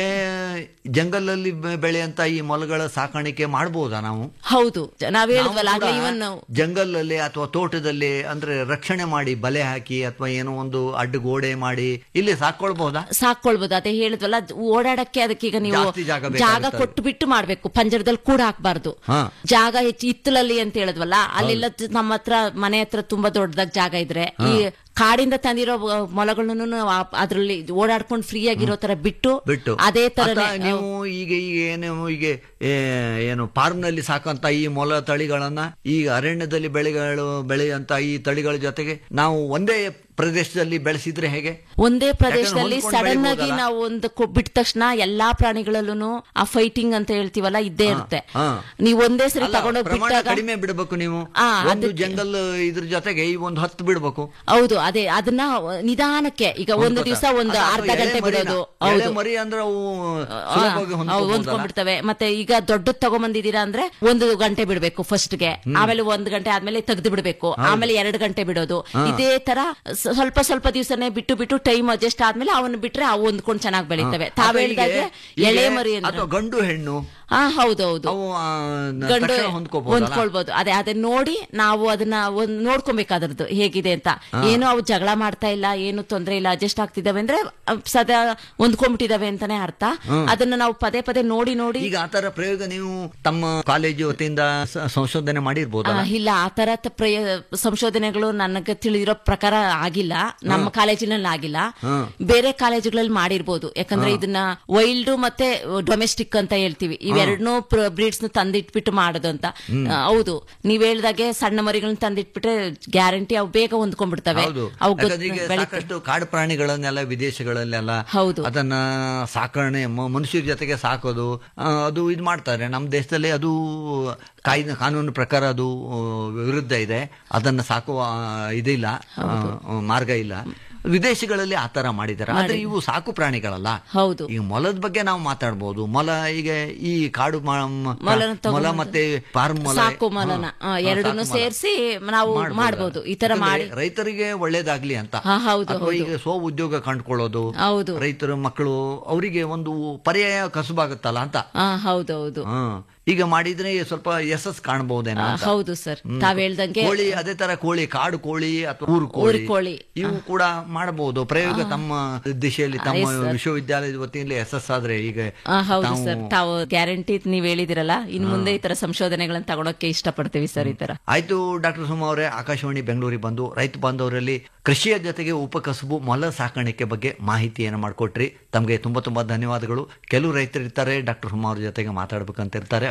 Speaker 9: ಜಂಗಲಲ್ಲಿ ಬೆ- ಬೆಳೆಯಂತ ಈ ಮೊಲಗಳ ಸಾಕಾಣಿಕೆ ಮಾಡಬಹುದಾ ನಾವು
Speaker 10: ಹೌದು ನಾವ್ ಹೇಳಿದ್ವಲ್ಲ
Speaker 9: ನಾವು
Speaker 10: ಆಗ್ಲೇ
Speaker 9: ಕೂಡ
Speaker 10: ಇವನ್
Speaker 9: ಜಂಗಲಲ್ಲಿ ಅಥವಾ ತೋಟದಲ್ಲಿ ಅಂದ್ರೆ ರಕ್ಷಣೆ ಮಾಡಿ ಬಲೆ ಹಾಕಿ ಅಥವಾ ಏನೋ ಒಂದು ಅಡ್ಡ ಗೋಡೆ ಮಾಡಿ ಇಲ್ಲಿ ಸಾಕೊಳ್ಬಹುದಾ
Speaker 10: ಸಾಕೊಳ್ಬೋದು ಅದೇ ಹೇಳಿದ್ವಲ್ಲ ಅದ್ ಓಡಾಡಕ್ಕೆ ಅದಕ್ಕೆ ಈಗ ನೀವು
Speaker 9: ಜಾಸ್ತಿ ಜಾಗ
Speaker 10: ಜಾಗ
Speaker 9: ಬೇಕಾಗುತ್ತದೆ.
Speaker 10: ಕೊಟ್ಟು ಬಿಟ್ಟು ಮಾಡ್ಬೇಕು ಪಂಜರದಲ್ಲಿ ಕೂಡ ಹಾಕ್ಬಾರ್ದು
Speaker 9: ಹಾ.
Speaker 10: ಜಾಗ ಹೆಚ್ಚು ಇತ್ತಲಲ್ಲಿ ಅಂತ ಹೇಳಿದ್ವಲ್ಲ ಅಲ್ಲೆಲ್ಲ ತ- ನಮ್ಮ ಹತ್ರ ಮನೆ ಹತ್ರ ತುಂಬಾ ದೊಡ್ಡದಾಗ ಜಾಗ ಇದ್ರೆ ಈ ಕಾಡಿಂದ ತಂದಿರೋ ಅಹ್, ಮೊಲಗಳನ್ನು ಅದ್ರಲ್ಲಿ ಓಡಾಡ್ಕೊಂಡು ಫ್ರೀ ಆಗಿರೋ ತರ ಬಿಟ್ಟು
Speaker 9: ಬಿಟ್ಟು
Speaker 10: ಅದೇ ತರ
Speaker 9: ಅಥವಾ ನೀವು ಈಗ ಈಗ ಏನು ಈಗ ಏ, ಏನು ಫಾರ್ಮ್ ನಲ್ಲಿ ಸಾಕಂತ ಈ ಮೊಲ ತಳಿಗಳನ್ನ ಈಗ ಅರಣ್ಯದಲ್ಲಿ ಬೆಳೆಗಳು ಬೆಳೆಯಂತ ಈ ತಳಿಗಳ ಜೊತೆಗೆ ನಾವು ಒಂದೇ ಪ್ರದೇಶದಲ್ಲಿ ಬೆಳೆಸಿದ್ರೆ ಹೇಗೆ
Speaker 10: ಒಂದೇ ಪ್ರದೇಶದಲ್ಲಿ
Speaker 9: ಹೊಂದ್ಕೊಂಡ್
Speaker 10: ಸಡನ್ ಆಗಿ
Speaker 9: ಬೆಳಿಬೋದಲ್ಲ?
Speaker 10: ನಾವು ಒಂದು ಕೊ- ಬಿಟ್ಟ ತಕ್ಷಣ ಎಲ್ಲಾ ಪ್ರಾಣಿಗಳಲ್ಲೂ ಆ ಫೈಟಿಂಗ್ ಅಂತ ಹೇಳ್ತೀವಲ್ಲ ಇದ್ದೇ ಇರುತ್ತೆ
Speaker 9: ಹಾ.
Speaker 10: ನೀವು ಒಂದೇ ಸರಿ
Speaker 9: ಅಲ್ಲ,
Speaker 10: ತಗೊಂಡೋಗಿ
Speaker 9: ಪ್ರಮಾಣ
Speaker 10: ಬಿಟ್ಟಾಗ
Speaker 9: ಕಡಿಮೆ ಬಿಡಬೇಕು ನೀವು
Speaker 10: ಆ,
Speaker 9: ಒಂದು
Speaker 10: ಅದಕ್ಕೆ-
Speaker 9: ಜಂಗಲ್ ಇದ್ರ ಜೊತೆಗೆ ಈ ಒಂದು ಹತ್ತು ಬಿಡ್ಬೇಕು
Speaker 10: ಹೌದು ಅದೇ ಅದನ್ನ ನಿಧಾನಕ್ಕೆ ಈಗ ಒಂದು ದಿವಸ ಒಂದು
Speaker 9: ಅಥವಾ
Speaker 10: ಅರ್ಧ
Speaker 9: ಎಳೆ
Speaker 10: ಗಂಟೆ
Speaker 9: ಮರಿನ-
Speaker 10: ಬಿಡೋದು
Speaker 9: ಎಳೆ
Speaker 10: ಹೌದು
Speaker 9: ಮರಿ ಅಂದ್ರೆ ಅವು
Speaker 10: ಆ,
Speaker 9: ಸುಲಭವಾಗಿ
Speaker 10: ಹೌದು,
Speaker 9: ಹೊಂದ್ಕೊಬೋದಲ್ಲ?
Speaker 10: ಹೊಂದ್ಕೊಂಡ್ಬಿಡ್ತವೆ ಮತ್ತೆ ಈಗ ದೊಡ್ಡದ್ ತಗೊಂಬಂದಿದ್ದೀರಾ ಅಂದ್ರೆ ಒಂದು ಗಂಟೆ ಬಿಡ್ಬೇಕು ಫಸ್ಟ್ ಗೆ ಆಮೇಲೆ ಒಂದ್ ಗಂಟೆ ಆದ್ಮೇಲೆ ತೆಗೆದು ಬಿಡ್ಬೇಕು ಆಮೇಲೆ ಎರಡು ಗಂಟೆ ಬಿಡೋದು ಇದೇ ತರ ಸ- ಸ್ವಲ್ಪ ಸ್ವಲ್ಪ ದಿವಸನೇ ಬಿಟ್ಟು ಬಿಟ್ಟು ಟೈಮ್ ಅಡ್ಜಸ್ಟ್ ಆದ್ಮೇಲೆ ಅವನ್ನ ಬಿಟ್ರೆ ಅವು ಹೊಂದ್ಕೊಂಡು ಚೆನ್ನಾಗಿ ಬೆಳಿತವೆ ತಾವ್
Speaker 9: ಅಥವಾ
Speaker 10: ಹೇಳ್ದಾಗೆ
Speaker 9: ಹೀಗೆ-
Speaker 10: ಎಳೆ
Speaker 9: ಹೀಗೆ
Speaker 10: ಮರಿ ಅಂದ್ರೆ
Speaker 9: ಅಥವಾ ಗಂಡು ಹೆಣ್ಣು
Speaker 10: ಹಾ ಹೌದೌದು
Speaker 9: ಅವು ಆ, ನ-
Speaker 10: ಗಂಡು
Speaker 9: ತಕ್ಷಣ ಹೊಂದ್ಕೋಬಹುದಲ್ಲ?
Speaker 10: ಹೊಂದ್ಕೊಳ್ಬಹುದು ಅದೇ ಅದೇ ನೋಡಿ ನಾವು ಅದನ್ನ ಒಂದ್ ನೋಡ್ಕೊಬೇಕಾದ್ರದ್ದು ಹೇಗಿದೆ ಅಂತ ಏನು ಅವು ಜಗಳ ಮಾಡ್ತಾ ಇಲ್ಲ ಏನು ತೊಂದ್ರೆ ಇಲ್ಲ ಅಡ್ಜಸ್ಟ್ ಆಗ್ತಿದಾವೆ ಅಂದ್ರೆ ಅವ್ ಸದಾ ಹೊಂದ್ಕೊಂಡ್ಬಿಟ್ಟಿದಾವೆ ಅಂತಾನೆ ಅರ್ಥ ಅದನ್ನ ನಾವು ಪದೇ ಪದೇ ನೋಡಿ ನೋಡಿ
Speaker 9: ಈಗ ಆತರ ಪ್ರಯೋಗ ನೀವು ತಮ್ಮ ಕಾಲೇಜು ವತಿಯಿಂದ ಸ- ಸಂಶೋಧನೆ ಮಾಡಿರ್ಬೋದಲ್ಲ
Speaker 10: ಆ, ಇಲ್ಲ ಆ ತರ ಪ್ರಯ ಸಂಶೋಧನೆಗಳು ನನಗೆ ತಿಳಿದಿರೋ ಪ್ರಕಾರ ಆಗಿಲ್ಲ ನಮ್ಮ ಕಾಲೇಜಿನಲ್ಲಿ ಆಗಿಲ್ಲ ಬೇರೆ ಕಾಲೇಜುಗಳಲ್ಲಿ ಮಾಡಿರ್ಬೋದು ಯಾಕಂದ್ರೆ ಇದನ್ನ ವೈಲ್ಡ್ ಮತ್ತೆ ಡೊಮೆಸ್ಟಿಕ್ ಅಂತ ಹೇಳ್ತೀವಿ ಇವೆರಡನ್ನೂ ಬ್ರೀಡ್ಸ್ ತಂದಿಟ್ಬಿಟ್ಟು ಮಾಡೋದು ಅಂತ ಆ, ಹೌದು ನೀವ್ ಹೇಳ್ದಾಗೆ ಸಣ್ಣ ಮರಿಗಳನ್ನ ತಂದಿಟ್ಬಿಟ್ರೆ ಗ್ಯಾರಂಟಿ ಅವು ಬೇಗ ಹೊಂದ್ಕೊಂಡ್ಬಿಡ್ತವೆ
Speaker 9: ಹೌದು
Speaker 10: ಅವು
Speaker 9: ಯಾಕಂದ್ರೆ ಈಗ
Speaker 10: ಬೆಳಿತವೆ.
Speaker 9: ಸಾಕಷ್ಟು ಕಾಡು ಪ್ರಾಣಿಗಳನ್ನೆಲ್ಲ ವಿದೇಶಗಳಲ್ಲೆಲ್ಲ
Speaker 10: ಹೌದು.
Speaker 9: ಅದನ್ನ ಸಾಕಣೆ ಮ- ಮನುಷ್ಯರ ಜೊತೆಗೆ ಸಾಕೋದು ಆ, ಅದು ಇದು ಮಾಡ್ತಾರೆ ನಮ್ಮ ದೇಶದಲ್ಲಿ ಅದು ಕಾಯ್ದೆ ಕಾನೂನು ಪ್ರಕಾರ ಅದು ಆ, ವಿರುದ್ಧ ಇದೆ ಅದನ್ನ ಸಾಕುವ ಆ, ಇದಿಲ್ಲ ಆ, ಮಾರ್ಗ ಇಲ್ಲ ವಿದೇಶಗಳಲ್ಲಿ ಆ ತರ ಮಾಡಿದ್ದಾರೆ ಆದ್ರೆ ಇವು ಸಾಕು ಪ್ರಾಣಿಗಳಲ್ಲ
Speaker 10: ಹೌದು
Speaker 9: ಈಗ ಮೊಲದ ಬಗ್ಗೆ ನಾವು ಮಾತಾಡ್ಬೋದು ಮೊಲ ಈಗ ಈ ಕಾಡು ಮ- ಮ-
Speaker 10: ಮೊಲನ
Speaker 9: ಮೊಲ
Speaker 10: ತಗೊಂಡು
Speaker 9: ಮತ್ತೆ ಫಾರ್ಮ್ ಮೊಲ
Speaker 10: ಸಾಕು ಮೊಲನ
Speaker 9: ಹಾ,
Speaker 10: ಆ,
Speaker 9: ಹಾ,
Speaker 10: ಎರಡನ್ನೂ
Speaker 9: ಸಾಕು ಮೊಲ.
Speaker 10: ಸೇರಿಸಿ ನಾವು
Speaker 9: ಮಾಡ್ಬೋದಲ್ಲ.
Speaker 10: ಮಾಡ್ಬೋದು ಈ ತರ
Speaker 9: ಯಾಕಂದ್ರೆ
Speaker 10: ಮಾಡಿ
Speaker 9: ರೈತರಿಗೆ ಒಳ್ಳೇದಾಗ್ಲಿ ಅಂತ
Speaker 10: ಹಾ, ಹೌದು,
Speaker 9: ಅಥವಾ
Speaker 10: ಹೌದು.
Speaker 9: ಈಗ ಸ್ವ ಉದ್ಯೋಗ ಕಂಡುಕೊಳ್ಳೋದು
Speaker 10: ಹೌದು
Speaker 9: ರೈತರ ಮಕ್ಕಳು ಅವರಿಗೆ ಒಂದು ಪರ್ಯಾಯ ಕಸುಬಾಗುತ್ತಲ್ಲ ಅಂತ
Speaker 10: ಹಾ ಹೌದೌದು
Speaker 9: ಹಾ ಈಗ ಮಾಡಿದ್ರೆ ಸ್ವಲ್ಪ ಯಶಸ್ ಕಾಣಬಹುದೇನೋ
Speaker 10: ಆ,
Speaker 9: ಅಂತ.
Speaker 10: ಹೌದು ಸರ್
Speaker 9: ಹ್ಮ್.
Speaker 10: ತಾವ್ ಹೇಳ್ದಂಗೆ
Speaker 9: ಕೋಳಿ ಅದೇ ತರ ಕೋಳಿ ಕಾಡು ಕೋಳಿ ಅಥವಾ ಊರು ಕೋಳಿ
Speaker 10: ಊರು ಕೋಳಿ.
Speaker 9: ಇವು ಕೂಡ ಮಾಡಬಹುದು ಪ್ರಯೋಗ ತಮ್ಮ ದಿಶೆಯಲ್ಲಿ ತಮ್ಮ
Speaker 10: yes, sir.
Speaker 9: ವಿಶ್ವವಿದ್ಯಾಲಯದ ವತಿಯಿಂದ ಯಶಸ್ ಆದ್ರೆ ಈಗ
Speaker 10: ಆ, ಹೌದು
Speaker 9: ತಾವು-
Speaker 10: ಸರ್ ತಾವು ಗ್ಯಾರಂಟಿ ನೀವ್ ಹೇಳಿದಿರಲ್ಲ ಇನ್ ಮುಂದೆ ಈ ತರ ಸಂಶೋಧನೆಗಳನ್ನ ತಗೊಳಕ್ಕೆ ಇಷ್ಟಪಡ್ತೀವಿ ಸರ್ ಈ ತರ
Speaker 9: ಆಯ್ತು ಡಾಕ್ಟರ್ ಸುಮಾ ಅವರೇ ಆಕಾಶವಾಣಿ ಬೆಂಗಳೂರಿಗೆ ಬಂದು ರೈತ ಬಾಂಧವರಲ್ಲಿ ಕೃಷಿಯ ಜೊತೆಗೆ ಉಪಕಸಬು ಮೊಲ ಸಾಕಾಣಿಕೆ ಬಗ್ಗೆ ಮಾಹಿತಿಯನ್ನು ಮಾಡಿಕೊಟ್ರಿ ತಮಗೆ ತುಂಬಾ ತುಂಬಾ ಧನ್ಯವಾದಗಳು ಕೆಲವು ರೈತರು ಇರ್ತಾರೆ ಡಾಕ್ಟರ್ ಸುಮಾ ಅವ್ರ ಜೊತೆಗೆ ಮಾತಾಡ್ಬೇಕಂತ ಇರ್ತಾರೆ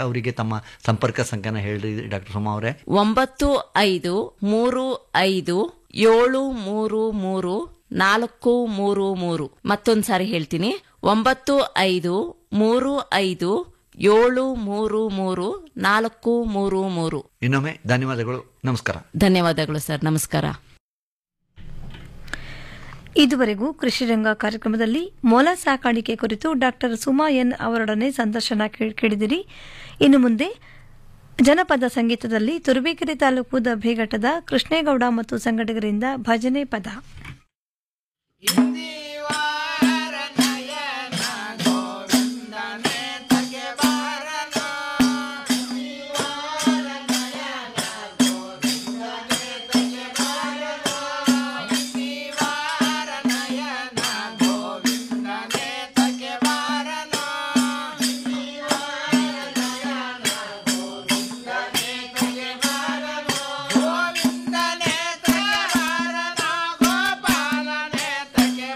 Speaker 9: ಅವರಿಗೆ ತಮ್ಮ ಸಂಪರ್ಕ ಸಂಖ್ಯೆನ ಹೇಳ್ರಿ ಡಾಕ್ಟರ್ ಸುಮಾ ಅವರೇ
Speaker 10: ಒಂಬತ್ತು ಐದು ಮೂರು ಐದು ಏಳು ಮೂರು ಮೂರು ನಾಲ್ಕು ಮೂರು ಮೂರು ಮತ್ತೊಂದ್ಸಾರಿ ಹೇಳ್ತೀನಿ ಒಂಬತ್ತು ಐದು ಮೂರು ಐದು ಏಳು ಮೂರು ಮೂರು ನಾಲ್ಕು ಮೂರು ಮೂರು
Speaker 9: ಇನ್ನೊಮ್ಮೆ ಧನ್ಯವಾದಗಳು ನಮಸ್ಕಾರ
Speaker 10: ಧನ್ಯವಾದಗಳು ಸರ್ ನಮಸ್ಕಾರ
Speaker 3: ಇದುವರೆಗೂ ಕೃಷಿ ರಂಗ ಕಾರ್ಯಕ್ರಮದಲ್ಲಿ ಮೊಲ ಸಾಕಾಣಿಕೆ ಕುರಿತು ಡಾಕ್ಟರ್ ಸುಮಾ ಎನ್ ಅವರೊಡನೆ ಸಂದರ್ಶನ ಕೇ- ಕೇಳಿದಿರಿ ಇನ್ನು ಮುಂದೆ ಜನಪದ ಸಂಗೀತದಲ್ಲಿ ತುರುವೇಕೆರೆ ತಾಲೂಕು ದಬ್ಬೆಘಟ್ಟದ ಕೃಷ್ಣೇಗೌಡ ಮತ್ತು ಸಂಘಟಕರಿಂದ ಭಜನೆ ಪದ
Speaker 11: ಗೋಪಾಲನೆ ತಗೆ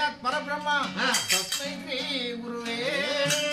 Speaker 11: ಸಾಕ್ಷಾತ್ ಪರಬ್ರಹ್ಮ ತಸ್ಮೈ ಶ್ರೀ ಗುರುವೇ